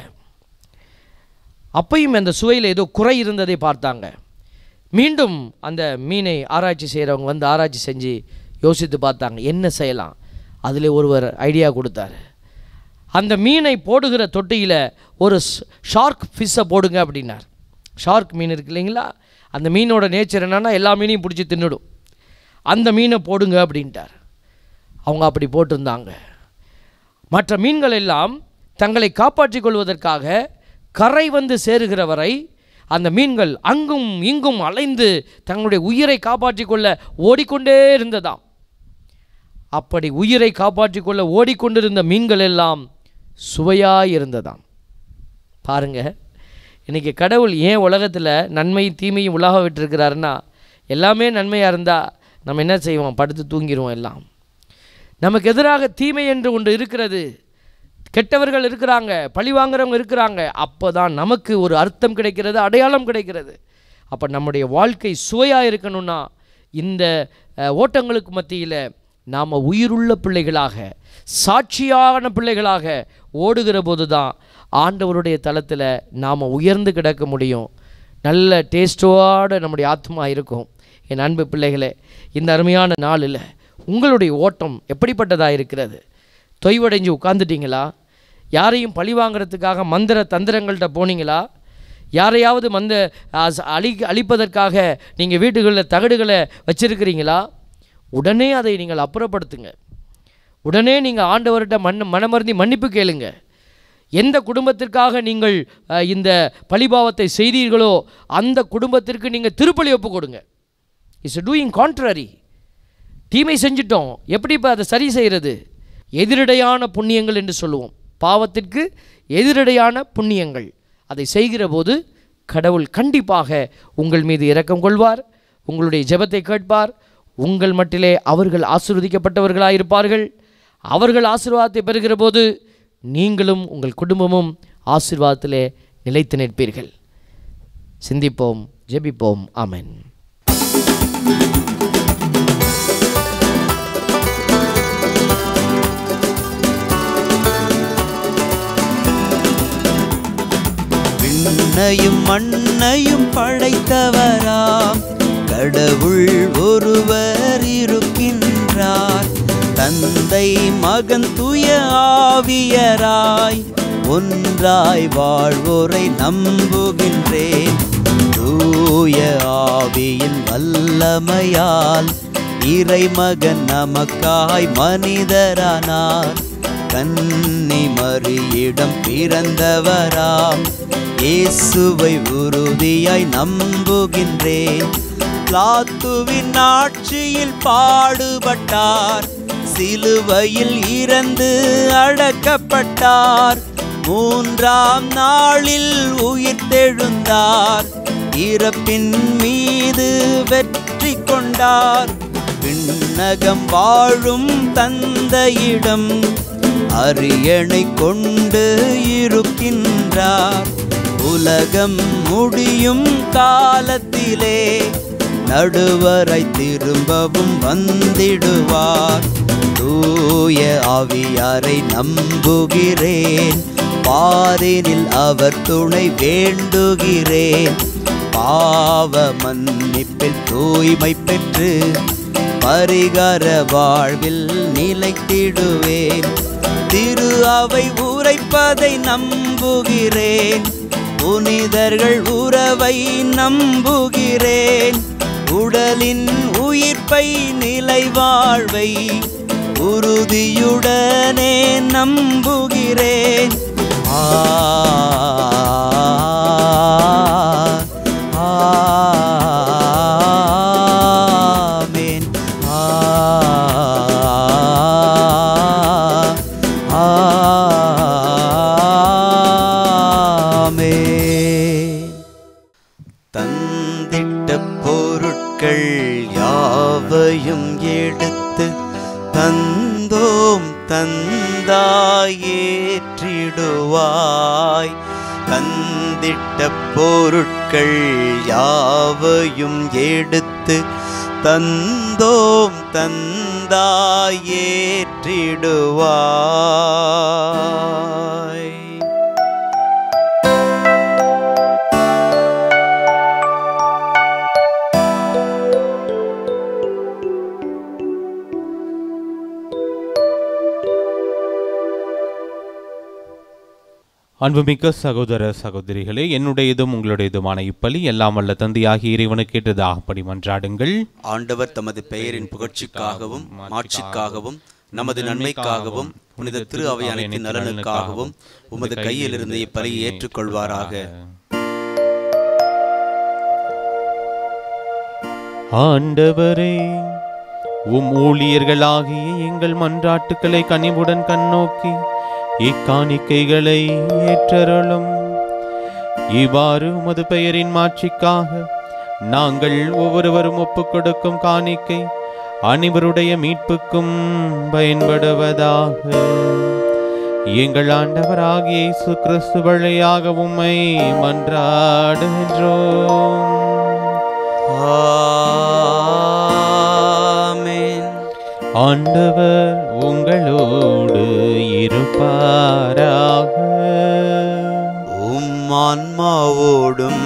E: அப்பையும் அந்த சுவையில் ஏதோ குறை இருந்ததை பார்த்தாங்க மீண்டும் அந்த மீனை ஆராய்ச்சி செய்கிறவங்க வந்து ஆராய்ச்சி செஞ்சு யோசித்து பார்த்தாங்க என்ன செய்யலாம் அதில் ஒருவர் ஐடியா கொடுத்தாரு அந்த மீனை போடுகிற தொட்டியில் ஒரு ஷார்க் ஃபிஷ்ஷை போடுங்க அப்படின்னார் ஷார்க் மீன் இருக்கு இல்லைங்களா அந்த மீனோட நேச்சர் என்னன்னா எல்லா மீனையும் பிடிச்சி தின்னுடும் அந்த மீனை போடுங்க அப்படின்ட்டார் அவங்க அப்படி போட்டிருந்தாங்க மற்ற மீன்கள் எல்லாம் தங்களை காப்பாற்றிக் கொள்வதற்காக கரை வந்து சேருகிற வரை அந்த மீன்கள் அங்கும் இங்கும் அலைந்து தங்களுடைய உயிரை காப்பாற்றிக் கொள்ள ஓடிக்கொண்டே இருந்ததாம் அப்படி உயிரை காப்பாற்றிக் கொள்ள ஓடிக்கொண்டிருந்த மீன்கள் எல்லாம் சுவையாய் இருந்ததாம் பாருங்க இன்னைக்கு கடவுள் ஏன் உலகத்தில் நன்மையும் தீமையும் உலக விட்டுருக்கிறாருன்னா எல்லாமே நன்மையாக இருந்தால் நம்ம என்ன செய்வோம் படுத்து தூங்கிடுவோம் எல்லாம் நமக்கு எதிராக தீமை என்று ஒன்று இருக்கிறது கெட்டவர்கள் இருக்கிறாங்க பழி வாங்குறவங்க இருக்கிறாங்க அப்போ தான் நமக்கு ஒரு அர்த்தம் கிடைக்கிறது அடையாளம் கிடைக்கிறது அப்போ நம்முடைய வாழ்க்கை சுவையாக இருக்கணும்னா இந்த அஹ், ஓட்டங்களுக்கு மத்தியில் நாம் உயிருள்ள பிள்ளைகளாக சாட்சியான பிள்ளைகளாக ஓடுகிற போது தான் ஆண்டவருடைய தளத்தில் நாம் உயர்ந்து கிடக்க முடியும் நல்ல டேஸ்டோட நம்முடைய ஆத்மா இருக்கும் என் அன்பு பிள்ளைகளே இந்த அருமையான நாளில் உங்களுடைய ஓட்டம் எப்படிப்பட்டதாக இருக்கிறது தொய்வடைஞ்சு உட்காந்துட்டீங்களா யாரையும் பழி வாங்குறதுக்காக மந்திர தந்திரங்கள்கிட்ட போனீங்களா யாரையாவது மந்த அஸ்- அழி அழிப்பதற்காக நீங்கள் வீட்டுகளில் தகடுகளை வச்சிருக்கிறீங்களா உடனே அதை நீங்கள் அப்புறப்படுத்துங்க உடனே நீங்கள் ஆண்டவர்கிட்ட மண் மனமருந்தி மன்னிப்பு கேளுங்க எந்த குடும்பத்திற்காக நீங்கள் அஹ், இந்த பழிபாவத்தை செய்தீர்களோ அந்த குடும்பத்திற்கு நீங்கள் திருப்பலி ஒப்பு கொடுங்க இட்ஸ் டூயிங் கான்ட்ரரி தீமை செஞ்சிட்டோம் எப்படி இப்போ அதை சரி செய்கிறது எதிரடையான புண்ணியங்கள் என்று சொல்லுவோம் பாவத்திற்கு எதிரடையான புண்ணியங்கள் அதை செய்கிற போது கடவுள் கண்டிப்பாக உங்கள் மீது இரக்கம் கொள்வார் உங்களுடைய ஜெபத்தை கேட்பார் உங்கள் மட்டிலே அவர்கள் ஆசீர்வதிக்கப்பட்டவர்களாக இருப்பார்கள் அவர்கள் ஆசீர்வாதத்தை பெறுகிற போது நீங்களும் உங்கள் குடும்பமும் ஆசீர்வாதத்திலே நிலைத்து நிற்பீர்கள் சிந்திப்போம் ஜெபிப்போம் ஆமென்
A: விண்ணையும் மண்ணையும் படைத்தவராம் கடவுள் ஒருவர் இருக்கின்றார் தந்தை மகன் துய ஆவியராய் ஒன்றாய் வாழ்வோரை நம்புகின்றேன் தூய ஆவியின் வல்லமையால் இறைமகன் நமக்காய் மனிதரானார் கன்னி மறியிடம் பிறந்தவராம் இயேசுவை உறுதியாய் நம்புகின்றேன் பிளாத்துவின் ஆட்சியில் பாடுபட்டார் சிலுவையில் இறந்து அடக்கப்பட்டார் மூன்றாம் நாளில் உயிர்த்தெழுந்தார் இறப்பின் மீது வெற்றி கொண்டார் விண்ணகம் வாழும் தந்தையிடம் அரியணை கொண்டு இருக்கின்றார் உலகம் முடியும் காலத்திலே நடுவரை திரும்பவும் வந்திடுவார் தூய ஆவியாரை நம்புகிறேன் பாரினில் அவர் துணை வேண்டுகிறேன் பாவ மன்னிப்பில் தூய்மை பெற்று பரிகார வாழ்வில் நிலைத்திடுவேன் திரு அவை உரைப்பதை நம்புகிறேன் புனிதர்கள் உறவை நம்புகிறேன் உடலின் உயிர்ப்பை நிலை வாழ்வை உறுதியுடனே நம்புகிறேன் ஆ ஆமென். ஆ ஆமென். தந்திட்ட பொருட்கள் யாவையும் எடுத்து தந்தோம் தந்தாயேற்றிடுவாய் தந்திட்ட பொருட்கள் யாவையும் எடுத்து தந்தோம் தந்தாயேற்றிடுவாய்
B: அன்புமிக்க சகோதர சகோதரிகளே என்னுடையதும் உங்களுடையதுமான இப்பலி எல்லாம் வல்ல தந்தையாகிய இறைவனுக்கு கேட்டதாகப்படி மன்றாடுங்கள்
A: ஆண்டவர் தமது பெயரின் புகழ்ச்சிக்காகவும் மாட்சிக்காகவும் நமது நன்மைக்காகவும் புனித திரு அவை அனைத்தின் நலனுக்காகவும் உமது கையிலிருந்து இப்பலியை ஏற்றுக்கொள்வாராக
B: ஆண்டவரே உம் ஊழியர்களாகிய எங்கள் மன்றாட்டுக்களை கனிவுடன் கண்ணோக்கி இக்காணிக்கைகளை ஏற்றருளும் இவ்வாறு உமது பெயரின் மாட்சிக்காக நாங்கள் ஒவ்வொருவரும் ஒப்புக் கொடுக்கும் காணிக்கை அனைவருடைய மீட்புக்கும் பயன்படுவதாக எங்கள் ஆண்டவராகிய இயேசு கிறிஸ்து வழியாக உம்மை மன்றாடுகின்றோம்
A: ஆமென்
B: ஆண்டவர் உங்களோடு இருப்பாராக
A: உம் ஆன்மாவோடும்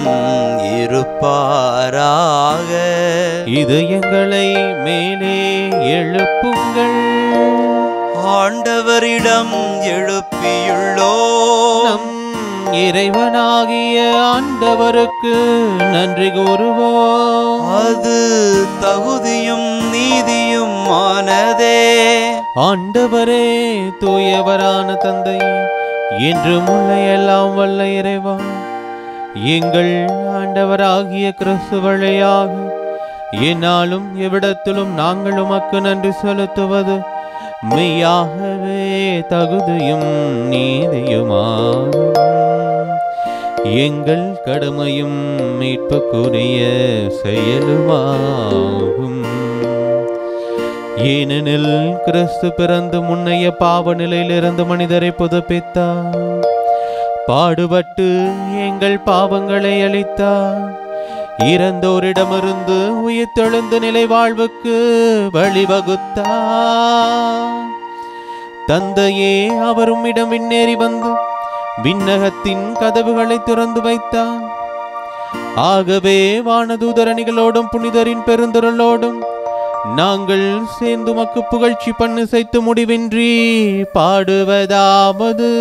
A: இருப்பாராக
B: இது எங்களை மேலே எழுப்புங்கள்
A: ஆண்டவரிடம் எழுப்பியுள்ளோ
B: நம் இறைவனாகிய ஆண்டவருக்கு நன்றி கூறுவோம்
A: அது தகுதியும் நீதியும் ஆனதே
B: ஆண்டவரே தூயவரான தந்தை என்றும் உள்ள எல்லாம் வல்ல இறைவா எங்கள் ஆண்டவராகிய கிறிஸ்து வழியாக என்னாலும் எவ்விடத்திலும் நாங்கள் உமக்கு நன்றி செலுத்துவது மெய்யாகவே தகுதியும் நீதியுமாகும் எங்கள் கடமையும் மீட்புக்குரிய செயலுமாகும் ஏனெனில் கிறிஸ்து பிறந்து முன்னைய பாவ நிலையிலிருந்து மனிதரை புதுப்பித்தார் பாடுபட்டு எங்கள் பாவங்களை அளித்தார் இறந்தோரிடமிருந்து உயிர்த்தெழுந்த நிலை வாழ்வுக்கு வழிவகுத்தார் தந்தையே அவர் உம்மிடம் விண்ணேறி வந்து விண்ணகத்தின் கதவுகளை திறந்து வைத்தார் ஆகவே வானதூதரணிகளோடும் புனிதரின் பெருந்திரளோடும் நாங்கள் சேர்ந்து மக்கு புகழ்ச்சி பண்ணு செய்து முடிவின்றி பாடுவதாவது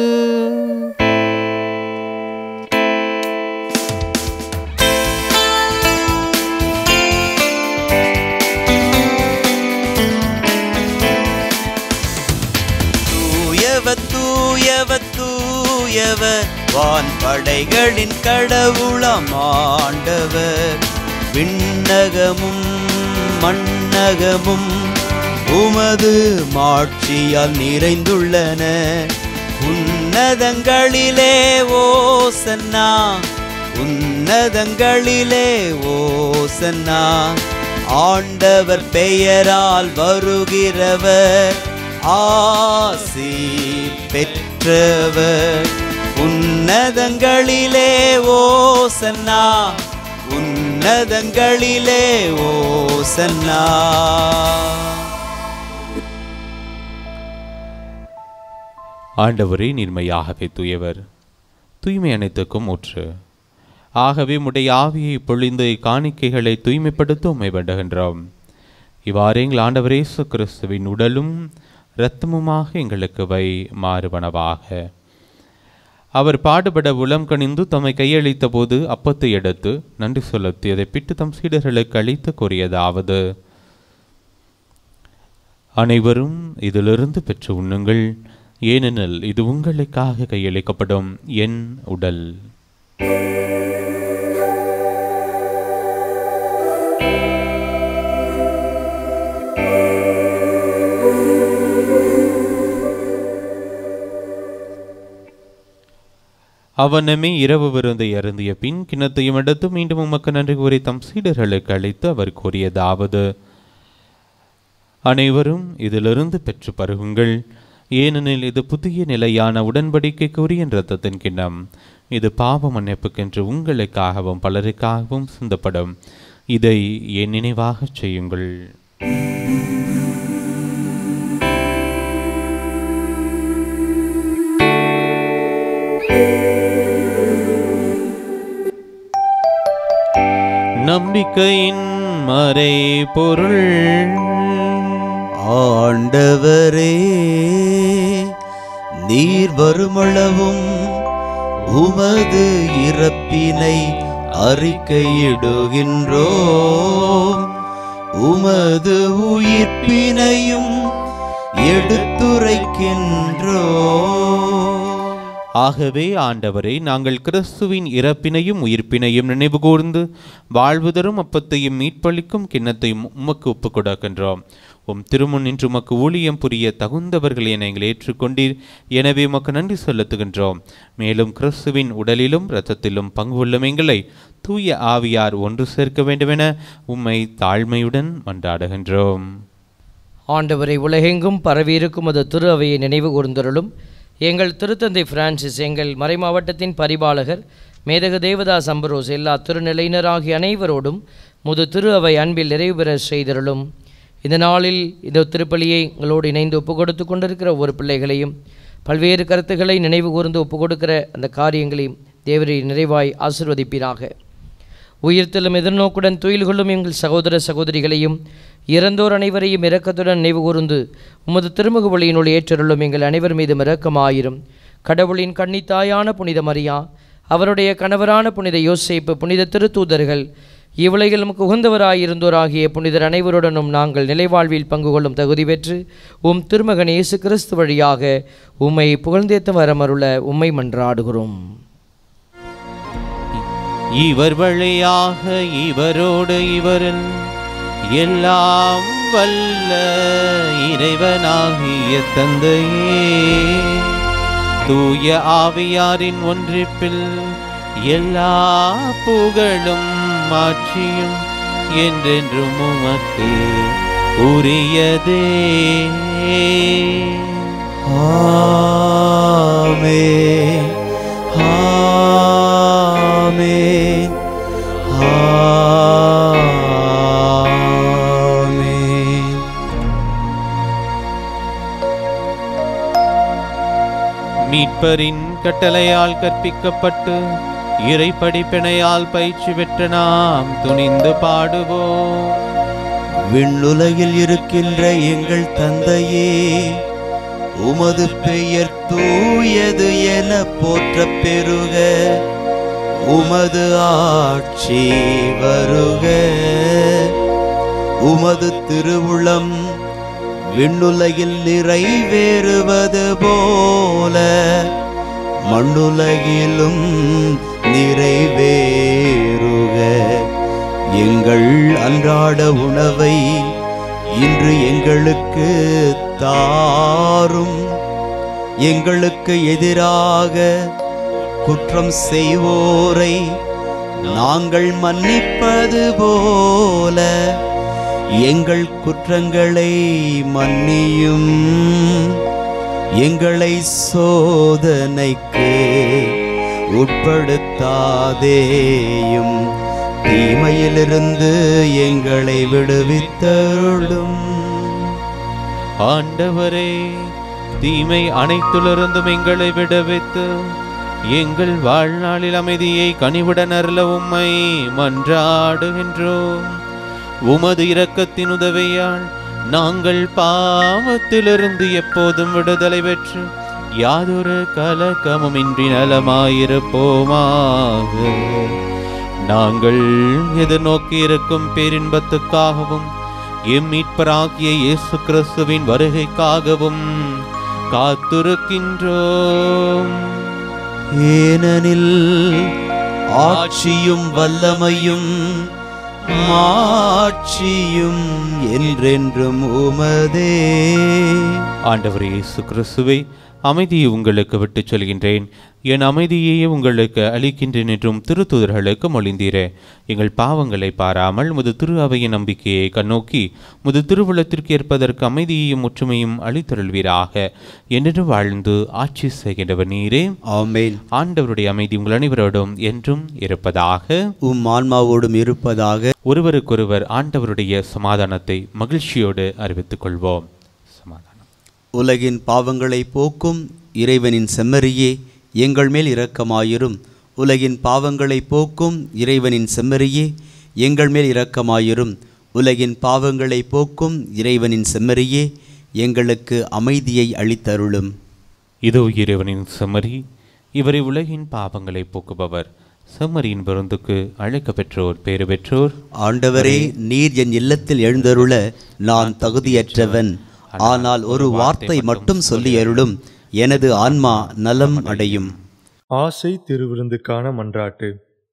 A: தூயவர் தூயவர் தூயவர் வான் படைகளின் கடவுளம் ஆண்டவர் விண்ணகமும் மண்ணகமும் உமது மாட்சியால் நிறைந்துள்ளன உன்னதங்களிலே ஓசன்னா உன்னதங்களிலே ஓசன்னா ஆண்டவர் பெயரால் வருகிறவர் ஆசி பெற்றவர் உன்னதங்களிலே ஓசன்னா உன்னதங்களிலே ஓசன்னா
B: ஆண்டவரே நீர்மையாகவே தூயவர் தூய்மை அனைத்துக்கும் ஊற்று ஆகவே உடைய ஆவியை பொழிந்து காணிக்கைகளை தூய்மைப்படுத்த உண்மை வேண்டுகின்றோம் இவ்வாறு எங்கள் ஆண்டவர் இயேசு கிறிஸ்துவின் உடலும் இரத்தமுமாக எங்களுக்கு வை மாறுவனவாக அவர் பாடுபட உளம் கணிந்து தம்மை கையளித்த போது அப்பத்தை எடுத்து நன்றி செலுத்தி அதை பிட்டு தம் சீடர்களுக்கு அளித்து கூறியதாவது அனைவரும் இதிலிருந்து பெற்று உண்ணுங்கள் ஏனெனில் இது உங்களுக்காக கையளிக்கப்படும் என் உடல் அவனமே இரவு விருந்தை அருந்திய பின் கிண்ணத்தையும் எடுத்து மீண்டும் உமக்கு நன்றி கூறி தம் சீடர்களுக்கு அளித்து அவர் கூறியதாவது அனைவரும் இதிலிருந்து பெற்று பருகுங்கள் ஏனெனில் இது புதிய நிலையான உடன்படிக்கைக்குரிய இரத்தத்தின் கிண்ணம் இது பாவ மன்னிப்புக்கென்று உங்களுக்காகவும் பலருக்காகவும் சிந்தப்படும் இதை என் நினைவாகச் செய்யுங்கள் நம்பிக்கையின் மறை பொருள்
A: ஆண்டவரே நீர் வருமளவும் உமது இறப்பினை அறிக்கையிடுகின்றோம் உமது உயிர்ப்பினையும் எடுத்துரைக்கின்றோம்
B: ஆகவே ஆண்டவரே நாங்கள் கிறிஸ்துவின் இறப்பினையும் உயிர்ப்பினையும் நினைவு கூர்ந்து வாழ்வு தரும் அப்பத்தையும் மீட்பளிக்கும் கிண்ணத்தையும் உமக்கு ஒப்புக் கொடுக்கின்றோம் உம் திருமுன் நின்று உமக்கு ஊழியம் புரிய தகுந்தவர்கள் என எங்களை ஏற்றுக்கொண்டீர் எனவே உமக்கு நன்றி செலுத்துகின்றோம் மேலும் கிறிஸ்துவின் உடலிலும் இரத்தத்திலும் பங்கு கொள்ளும் எங்களை தூய ஆவியார் ஒன்று சேர்க்க வேண்டுமென உம்மை தாழ்மையுடன் மன்றாடுகின்றோம்
E: ஆண்டவரை உலகெங்கும் பரவியிருக்கும் அது திரு அவையை நினைவு கூர்ந்தருளும் எங்கள் திருத்தந்தை பிரான்சிஸ் எங்கள் மறைமாவட்டத்தின் பரிபாலகர் மேதக தேவதாஸ் அம்பரோஸ் எல்லா திருநிலையினராகிய அனைவரோடும் முது திரு அவை அன்பில் நிறைவு பெற செய்தருளும் இந்த நாளில் இந்த திருப்பலியை எங்களோடு இணைந்து ஒப்பு கொடுத்து கொண்டிருக்கிற ஒவ்வொரு பிள்ளைகளையும் பல்வேறு கருத்துக்களை நினைவு கூர்ந்து ஒப்பு கொடுக்கிற அந்த காரியங்களையும் தேவரை நிறைவாய் ஆசிர்வதிப்பீராக உயிர்த்தலும் எதிர்நோக்குடன் துயில் கொள்ளும் எங்கள் சகோதர சகோதரிகளையும் இறந்தோர் அனைவரையும் இரக்கத்துடன் நினைவு கூர்ந்து உமது திருமுக வழியினுள் ஏற்றருளும் எங்கள் அனைவர் மீதும் இரக்கமாயிரும் கடவுளின் கன்னித்தாயான புனித மரியா அவருடைய கணவரான புனித யோசேப்பு புனித திருத்தூதர்கள் இவ்வுலகில் நமக்கு உகந்தவராயிருந்தோராகிய புனிதர் அனைவருடனும் நாங்கள் நிலைவாழ்வில் பங்கு கொள்ளும் தகுதி பெற்று உம் திருமகன் இயேசு கிறிஸ்து வழியாக உம்மை புகழ்ந்தேத்த வரமருள உம்மை மன்றாடுகிறோம்
B: இவர் வழியாக இவரோடு இவரில் எல்லாம் வல்ல இறைவனாகிய தந்தையே தூய ஆவியாரின் ஒன்றிப்பில் எல்லா புகழும் மாட்சியும் என்றென்றும் உமக்கு உரியதே
A: ஆமென் ஆமென் ஆமென்
B: மீட்பரின் கட்டளையால் கற்பிக்கப்பட்டு இறை படிப்பினையால் பயிற்சி பெற்ற நாம் துணிந்து பாடுவோம்
A: விண்ணுலகில் இருக்கின்ற எங்கள் தந்தையே உமது பெயர் தூயது என போற்ற பெருக உமது ஆட்சி வருக உமது திருவுளம் விண்ணுலகில் நிறைவேறுவது போல மண்ணுலகிலும் நிறைவேறுக எங்கள் அன்றாட உணவை இன்று எங்களுக்கு தாரும் எங்களுக்கு எதிராக குற்றம் செய்வோரை நாங்கள் மன்னிப்பது போல எங்கள் குற்றங்களை மன்னியும் எங்களை சோதனைக்கு உட்படுத்தாதேயும் தீமையிலிருந்து எங்களை விடுவித்தருளும்
B: ஆண்டவரே தீமை அனைத்திலிருந்தும் எங்களை விடுவித்து எங்கள் வாழ்நாளில் அமைதியை கனிவுடன் அருள உம்மை மன்றாடுகின்றோம் உமது இரக்கத்தின் உதவியால் நாங்கள் பாவத்திலிருந்து எப்போதும் விடுதலை பெற்று யாதொரு கலக்கமுமின்றி நலமாயிருப்போமாக நாங்கள் எதிர்நோக்கி இருக்கும் பேரின்பத்துக்காகவும் எம் மீட்பராகிய இயேசு கிறிஸ்துவின் வருகைக்காகவும் காத்திருக்கின்றோம்
A: ஏனெனில் ஆட்சியும் வல்லமையும் மாட்சியும் என்றென்றும் உமதே
B: ஆண்டவர் இயேசு கிறிஸ்துவை அமைதியை உங்களுக்கு விட்டுச் சொல்கின்றேன் என் அமைதியையே உங்களுக்கு அளிக்கின்றேன் என்றும் திருத்துதர்களுக்கு மொழிந்தீரே எங்கள் பாவங்களை பாராமல் முது திரு அவையின் நம்பிக்கையை கண்ணோக்கி முது திருவுளத்திற்கு ஏற்பதற்கு அமைதியையும் ஒற்றுமையும் அளித்தருள்வீராக என்று வாழ்ந்து ஆட்சி செய்கின்றவர் நீரே
A: ஆமென்
B: ஆண்டவருடைய அமைதி உங்கள் அனைவரோடும் என்றும் இருப்பதாக
A: உம் ஆன்மாவோடும் இருப்பதாக
B: ஒருவருக்கொருவர் ஆண்டவருடைய சமாதானத்தை மகிழ்ச்சியோடு அறிவித்துக் கொள்வோம் சமாதானம்
A: உலகின் பாவங்களை போக்கும் இறைவனின் செம்மறியே எங்கள் மேல் இரக்கமாயிரும் உலகின் பாவங்களை போக்கும் இறைவனின் செம்மறியே எங்கள் மேல் இரக்கமாயிரும் உலகின் பாவங்களை போக்கும் இறைவனின் செம்மறியே எங்களுக்கு அமைதியை அளித்தருளும்
B: இதோ இறைவனின் செம்மறி இவரை உலகின் பாவங்களை போக்குபவர் செம்மறியின் விருந்துக்கு அழைக்க பெற்றோர் பேறு பெற்றோர்
A: ஆண்டவரே நீர் என் இல்லத்தில் எழுந்தருள நான் தகுதியற்றவன் ஆனால் ஒரு வார்த்தை மட்டும் சொல்லி அருளும் எனது ஆன்மா நலம் அடையும்
F: ஆசை திருவிருந்துக்கான மன்றாட்டு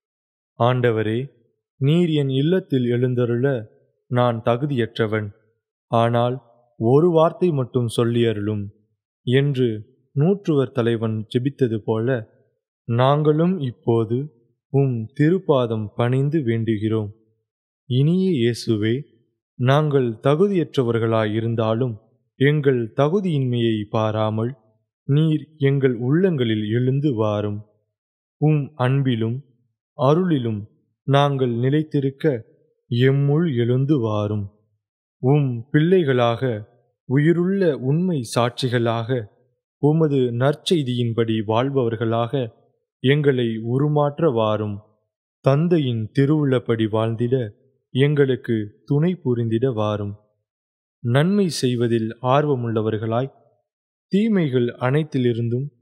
F: ஆண்டவரே நீர் என் இல்லத்தில் எழுந்தருள நான் தகுதியற்றவன் ஆனால் ஒரு வார்த்தை மட்டும் சொல்லி அருளும் என்று நூற்றுவர் தலைவன் ஜெபித்தது போல நாங்களும் இப்போது உம் திருப்பாதம் பணிந்து வேண்டுகிறோம் இனிய இயேசுவே நாங்கள் தகுதியற்றவர்களாயிருந்தாலும் எங்கள் தகுதியின்மையை பாராமல் நீர் எங்கள் உள்ளங்களில் எழுந்து வாரும் உம் அன்பிலும் அருளிலும் நாங்கள் நிலைத்திருக்க எம்முள் எழுந்து வாரும் உம் பிள்ளைகளாக உயிருள்ள உண்மை சாட்சிகளாக உமது நற்செய்தியின்படி வாழ்பவர்களாக எங்களை உருமாற்ற வாரும் தந்தையின் திருவுள்ளப்படி வாழ்ந்திட எங்களுக்கு துணை புரிந்திட வாரும் நன்மை செய்வதில் ஆர்வமுள்ளவர்களாய் தீமைகள் அனைத்திலிருந்தும்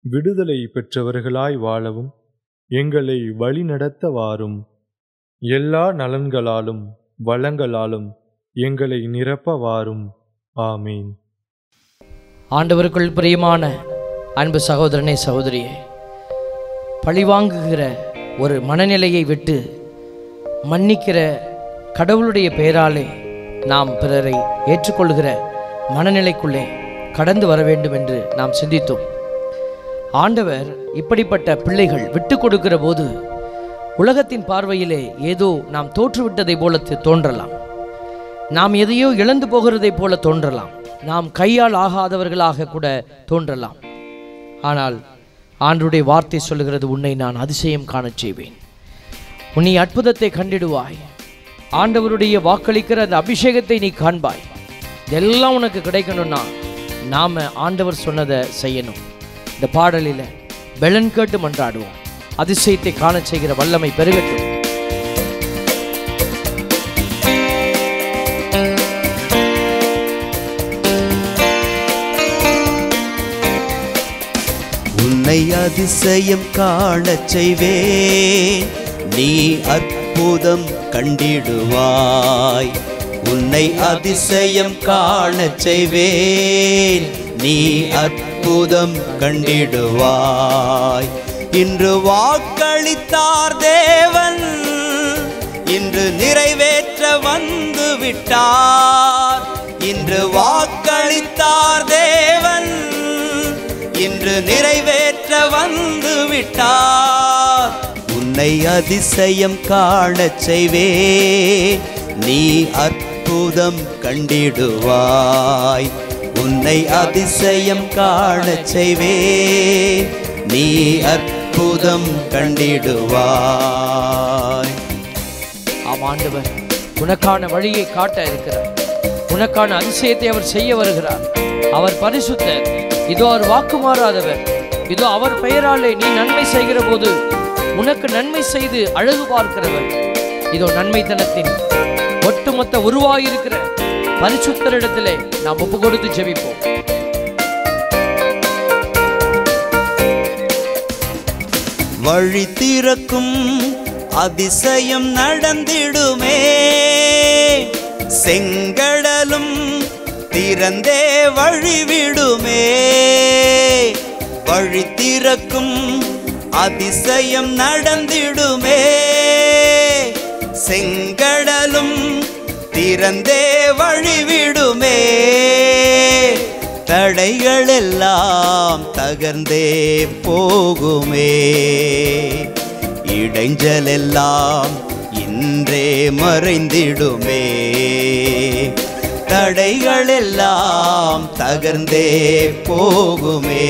F: விடுதலை பெற்றவர்களாய் வாழவும் எங்களை வழிநடத்த வாரும் எல்லா நலன்களாலும் வளங்களாலும் எங்களை நிரப்ப வாரும் ஆமீன்
E: ஆண்டவருக்குள் பிரியமான அன்பு சகோதரனே சகோதரியே பழிவாங்குகிற ஒரு மனநிலையை விட்டு மன்னிக்கிற கடவுளுடைய பெயராலே நாம் பிறரை ஏற்றுக்கொள்கிற மனநிலைக்குள்ளே கடந்து வர வேண்டும் என்று நாம் சிந்தித்தோம் ஆண்டவர் இப்படிப்பட்ட பிள்ளைகள் விட்டு கொடுக்கிற போது உலகத்தின் பார்வையிலே ஏதோ நாம் தோற்றுவிட்டதை போல தி- தோன்றலாம் நாம் எதையோ இழந்து போகிறதைப் போல தோன்றலாம் நாம் கையால் ஆகாதவர்களாக கூட தோன்றலாம் ஆனால் ஆண்டுடைய வார்த்தை சொல்லுகிறது உன்னை நான் அதிசயம் காணச் செய்வேன் உன்னை அற்புதத்தை கண்டிடுவாய் ஆண்டவருடைய வாக்களிக்கிற அந்த அபிஷேகத்தை நீ காண்பாய் இதெல்லாம் உனக்கு கிடைக்கணும்னா நாம ஆண்டவர் சொன்னதை செய்யணும் இந்த பாடலில் பெலன் கேட்டு மன்றாடுவோம் அதிசயத்தை காணச் செய்கிற வல்லமை பெருகட்டும்
A: உன்னை அதிசயம் காணச் செய்வேன் நீ அற்புதம் கண்டிடுவாய் உன்னை அதிசயம் காணச் செய்வேன் நீ அற்புதம் கண்டிடுவாய் இன்று வாக்களித்தார் தேவன் இன்று நிறைவேற்ற வந்து விட்டார் இன்று வாக்களித்தார் தேவன் இன்று நிறைவேற்ற வந்து விட்டார் உன்னை அதிசயம் காணச் செய்வே நீ அற்புதம் கண்டிடுவாய் உன்னை அதிசயம் காணச் செய்வே நீ அற்புதம் கண்டிடுவாய்
E: ஆம் ஆண்டவர் உனக்கான வழியை காட்ட இருக்கிறார் உனக்கான அதிசயத்தை அவர் செய்ய வருகிறார் அவர் பரிசுத்தர் இதோ அவர் வாக்கு மாறாதவர் இதோ அவர் பெயராலே நீ நன்மை செய்கிற போது உனக்கு நன்மை செய்து அழகு பார்க்கிறவர் இதோ நன்மைத்தனத்தின் ஒட்டுமொத்த உருவாயிருக்கிற பரிசுத்தரிடத்திலே நாம் ஒப்பு கொடுத்து ஜெபிப்போம்
A: வழி திறக்கும் அதிசயம் நடந்திடுமே செங்கடலும் திறந்தே வழிவிடுமே வழி திறக்கும் அதிசயம் நடந்திடுமே செங்கடலும் திறந்தே வழிவிடுமே தடைகள் எல்லாம் தகர்ந்தே போகுமே இடைஞ்சல் எல்லாம் இன்றே மறைந்திடுமே தடைகள் எல்லாம் தகர்ந்தே போகுமே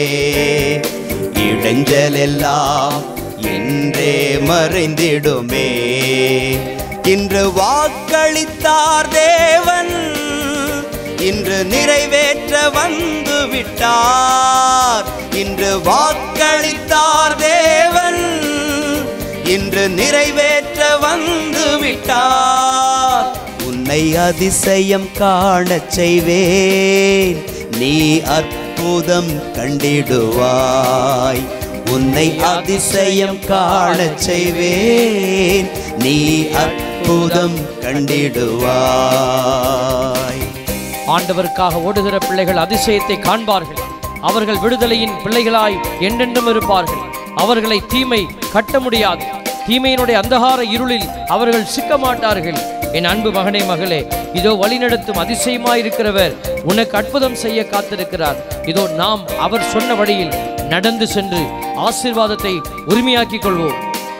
A: இடைஞ்சல் எல்லாம் என்றே மறைந்திடுமே இன்று வாக்களித்தார் தேவன் இன்று நிறைவேற்ற வந்து விட்டார் இன்று வாக்களித்தார் தேவன் இன்று நிறைவேற்ற வந்து விட்டார் உன்னை அதிசயம் காணச் செய்வேன் நீ அற்புதம் கண்டிடுவாய் உன்னை அதிசயம் காணச் செய்வேன் நீ அற்புதம் கண்டிடுவாய்
E: ஆண்டவருக்காக ஓடுகிற பிள்ளைகள் அதிசயத்தை காண்பார்கள் அவர்கள் விடுதலையின் பிள்ளைகளாய் என்றென்றும் இருப்பார்கள் அவர்களை தீமை கட்ட முடியாது தீமையினுடைய அந்தகார இருளில் அவர்கள் சிக்க மாட்டார்கள் என் அன்பு மகனே மகளே இதோ வழிநடத்தும் அதிசயமாயிருக்கிறவர் உனக்கு அற்புதம் செய்ய காத்திருக்கிறார் இதோ நாம் அவர் சொன்ன வழியில் நடந்து சென்று ஆசீர்வாதத்தை உரிமையாக்கிக் கொள்வோம்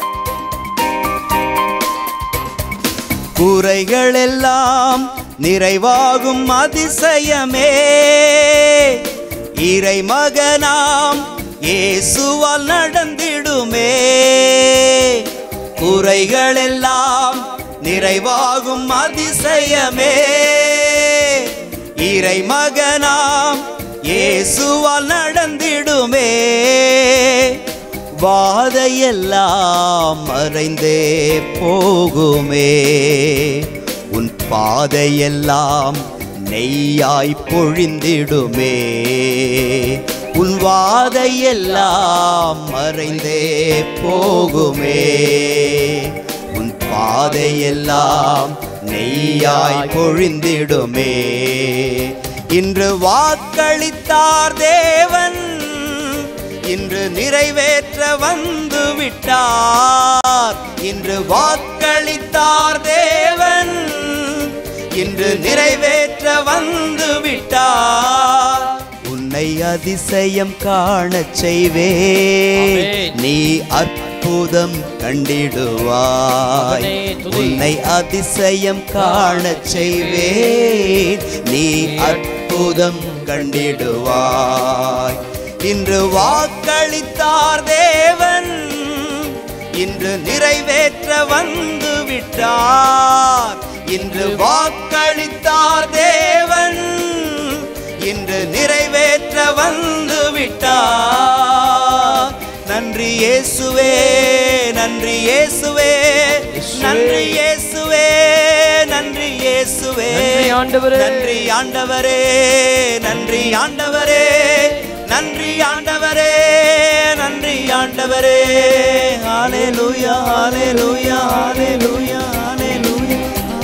A: குறைகள் எல்லாம் நிறைவாகும் அதிசயமே இறை மகனாம் இயேசுவால் நடந்திடுமே குறைகள் எல்லாம் நிறைவாகும் அதிசயமே இறை மகனாம் இயேசுவால் நடந்திடுமே வாதையெல்லாம் மறைந்தே போகுமே உன் பாதையெல்லாம் நெய்யாய் பொழிந்திடுமே உன் வாதையெல்லாம் மறைந்தே போகுமே உன் பாதையெல்லாம் நெய்யாய் பொழிந்திடுமே இன்று வாக்களித்தார் தேவன் இன்று நிறைவேற்ற வந்து விட்டார் இன்று வாக்களித்தார் தேவன் இன்று நிறைவேற்ற வந்து விட்டார் உன்னை அதிசயம் காணச் செய்வே
E: ஆமென்.
A: நீ அற்புதம் கண்டிடுவாய்
E: அவனே துதி.
A: உன்னை அதிசயம் காணச் செய்வேன் நீ அற்புதம் கண்டிடுவாய் இன்று வாக்களித்தார் தேவன் இன்று நிறைவேற்ற வந்து விட்டார் இன்று வாக்களித்தார் தேவன் இன்று நிறைவேற்ற வந்து விட்டார் நன்றி இயேசுவே நன்றி இயேசுவே நன்றி இயேசுவே நன்றி இயேசுவே
E: நன்றி ஆண்டவரே.
A: நன்றி ஆண்டவரே நன்றி ஆண்டவரே நன்றி ஆண்டவரே நன்றி ஆண்டவரே ஹalleluya ஹalleluya ஹalleluya ஹalleluya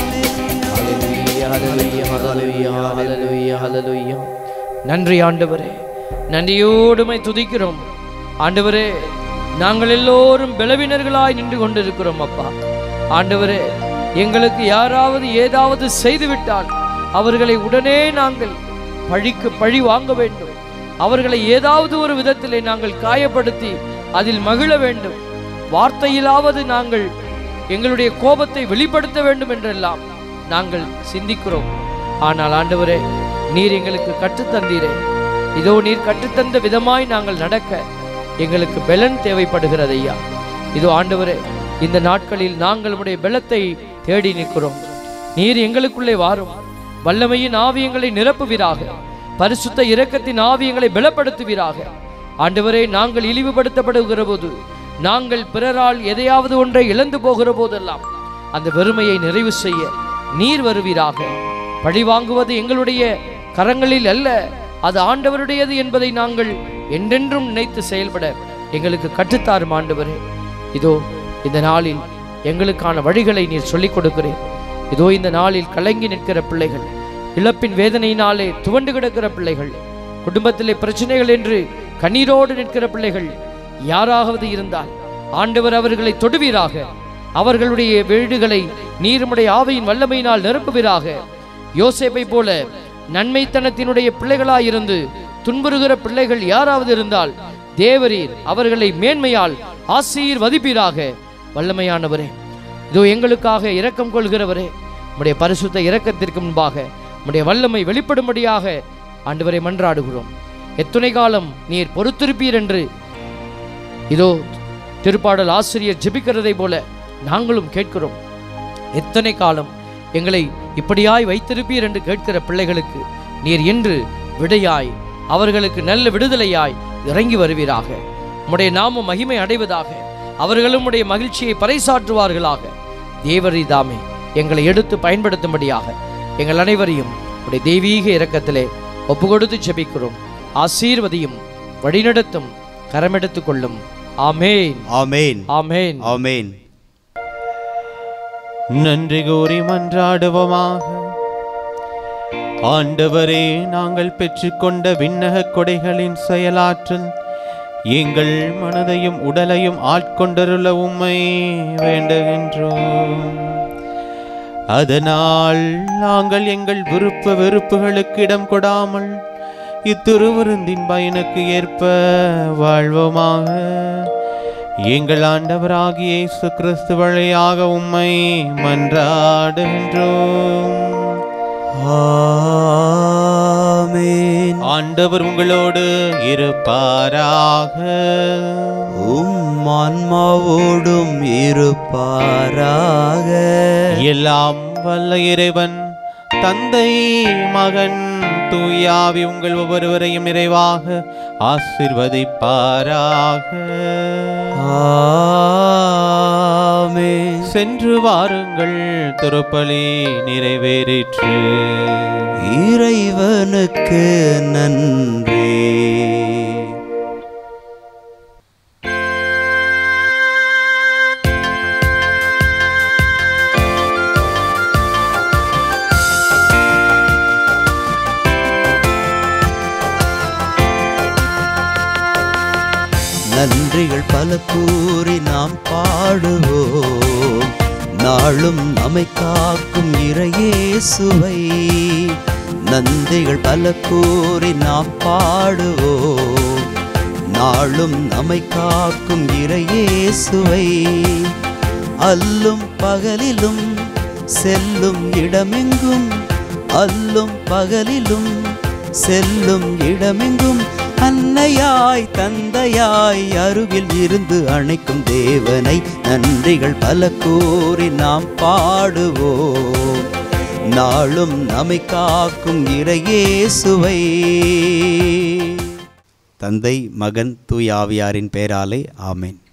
E: ஹalleluya, ஹalleluya, ஹalleluya, ஹalleluya. நன்றி ஆண்டவரே நன்றியோடுமை துதிக்கிறோம் ஆண்டவரே நாங்கள் எல்லோரும் பலவீனர்களாய் நின்று கொண்டிருக்கிறோம் அப்பா ஆண்டவரே எங்களுக்கு யாராவது ஏதாவது செய்துவிட்டால் அவர்களை உடனே நாங்கள் பழிக்கு பழி வாங்க வேண்டும் அவர்களை ஏதாவது ஒரு விதத்திலே நாங்கள் காயப்படுத்தி அதில் மகிழ வேண்டும் வார்த்தையிலாவது நாங்கள் எங்களுடைய கோபத்தை வெளிப்படுத்த வேண்டும் என்றெல்லாம் நாங்கள் சிந்திக்கிறோம் ஆனால் ஆண்டவரே நீர் எங்களுக்கு கற்றுத்தந்தீரே இதோ நீர் கற்றுத்தந்த விதமாய் நாங்கள் நடக்க எங்களுக்கு பெலன் தேவைப்படுகிறது ஐயா இதோ ஆண்டவரே இந்த நாட்களில் நாங்கள் உடைய பெலத்தை தேடி நிற்கிறோம் நீர் எங்களுக்குள்ளே வாரும் வல்லமையின் ஆவியங்களை நிரப்புவீராக பரிசுத்த இரக்கத்தின் ஆவியங்களை பலப்படுத்துவீராக ஆண்டவரே நாங்கள் இழிவுபடுத்தப்படுகிற போது நாங்கள் பிறரால் எதையாவது ஒன்றை இழந்து போகிற போதெல்லாம் அந்த வெறுமையை நிறைவு செய்ய நீர் வருவீராக பழி வாங்குவது எங்களுடைய கரங்களில் அல்ல அது ஆண்டவருடையது என்பதை நாங்கள் என்றென்றும் நினைத்து செயல்பட எங்களுக்கு கற்றுத்தாரும் ஆண்டவரே இதோ இந்த நாளில் எங்களுக்கான வழிகளை நீர் சொல்லிக் கொடுக்கிறேன் இதோ இந்த நாளில் கலங்கி நிற்கிற பிள்ளைகள் இழப்பின் வேதனையினாலே துவண்டு கிடக்கிற பிள்ளைகள் குடும்பத்திலே பிரச்சனைகள் என்று கண்ணீரோடு நிற்கிற பிள்ளைகள் யாராவது இருந்தால் ஆண்டவர் அவர்களை தொடுவீராக அவர்களுடைய வீடுகளை நீருமுடைய ஆவையின் வல்லமையினால் நிரப்புவீராக யோசேப்பை போல நன்மைத்தனத்தினுடைய பிள்ளைகளாயிருந்து துன்புறுகிற பிள்ளைகள் யாராவது இருந்தால் தேவரீர் அவர்களை மேன்மையால் ஆசீர்வதிப்பீராக வல்லமையானவரே இதோ எங்களுக்காக இரக்கம் கொள்கிறவரே உம்முடைய பரிசுத்த இரக்கத்திற்கு முன்பாக உம்முடைய வல்லமை வெளிப்படும்படியாக ஆண்டவரை மன்றாடுகிறோம் எத்துணை காலம் நீர் பொறுத்திருப்பீர் என்று இதோ திருப்பாடல் ஆசிரியர் ஜெபிக்கிறதை போல நாங்களும் கேட்கிறோம் எத்தனை காலம் எங்களை இப்படியாய் வைத்திருப்பீர் என்று கேட்கிற பிள்ளைகளுக்கு நீர் என்று விடையாய் அவர்களுக்கு நல்ல விடுதலையாய் இறங்கி வருவீராக உம்முடைய நாமம் மகிமை அடைவதாக அவர்களும் உடைய மகிழ்ச்சியை பறைசாற்றுவார்களாக தேவரி தாமே எங்களை எடுத்து பயன்படுத்தும்படியாக எங்கள் அனைவரையும் உடைய தெய்வீக இரக்கத்திலே ஒப்பு கொடுத்து ஜெபிக்கிறோம் ஆசீர்வதியும் வழிநடத்தும் கரமெடுத்துக் கொள்ளும் ஆமேன்
A: ஆமென்
E: ஆமேன்
A: ஆமென்
B: நன்றி கூறி மன்றாடுவோமாக ஆண்டவரே நாங்கள் பெற்றுக்கொண்ட விண்ணக கொடைகளின் செயலாற்றல் எங்கள் மனதையும் உடலையும் ஆட்கொண்டருள உம்மை வேண்டுகின்றோம் அதனால் நாங்கள் எங்கள் விருப்ப வெறுப்புகளுக்கு இடம் கொடாமல் இத்திருவிருந்தின் பயனுக்கு ஏற்ப வாழ்வோமாக எங்கள் ஆண்டவராகிய இயேசு கிறிஸ்து வழியாக உம்மை மன்றாடுகின்றோம்
A: ஆமென்
B: ஆண்டவர் உங்களோடு இருப்பாராக
A: உம் ஆன்மாவோடும் இருப்பாராக
B: எல்லாம் வல்ல இறைவன் தந்தை மகன் தூயாவி உங்கள் ஒவ்வொருவரையும் நிறைவாக ஆசிர்வதிப்பாராக
A: ஆமென்
B: சென்று வாருங்கள் திருப்பலி நிறைவேறிற்று
A: இறைவனுக்கு நன்றி நன்றிகள் பல கூறி நாம் பாடுவோம் நாளும் நம்மை காக்கும் இறையேசுவை நன்றிகள் பல கூறி நாம் பாடுவோம் நாளும் நம்மை காக்கும் இறையேசுவை அல்லும் பகலிலும் செல்லும் இடமெங்கும் அல்லும் பகலிலும் செல்லும் இடமெங்கும் அன்னையாய் தந்தையாய் அருகில் இருந்து அணைக்கும் தேவனை நன்றிகள் பல கூறி நாம் பாடுவோம் நாளும் நம்மை காக்கும் இறையேசுவை தந்தை மகன் தூய் ஆவியாரின் பெயராலே ஆமென்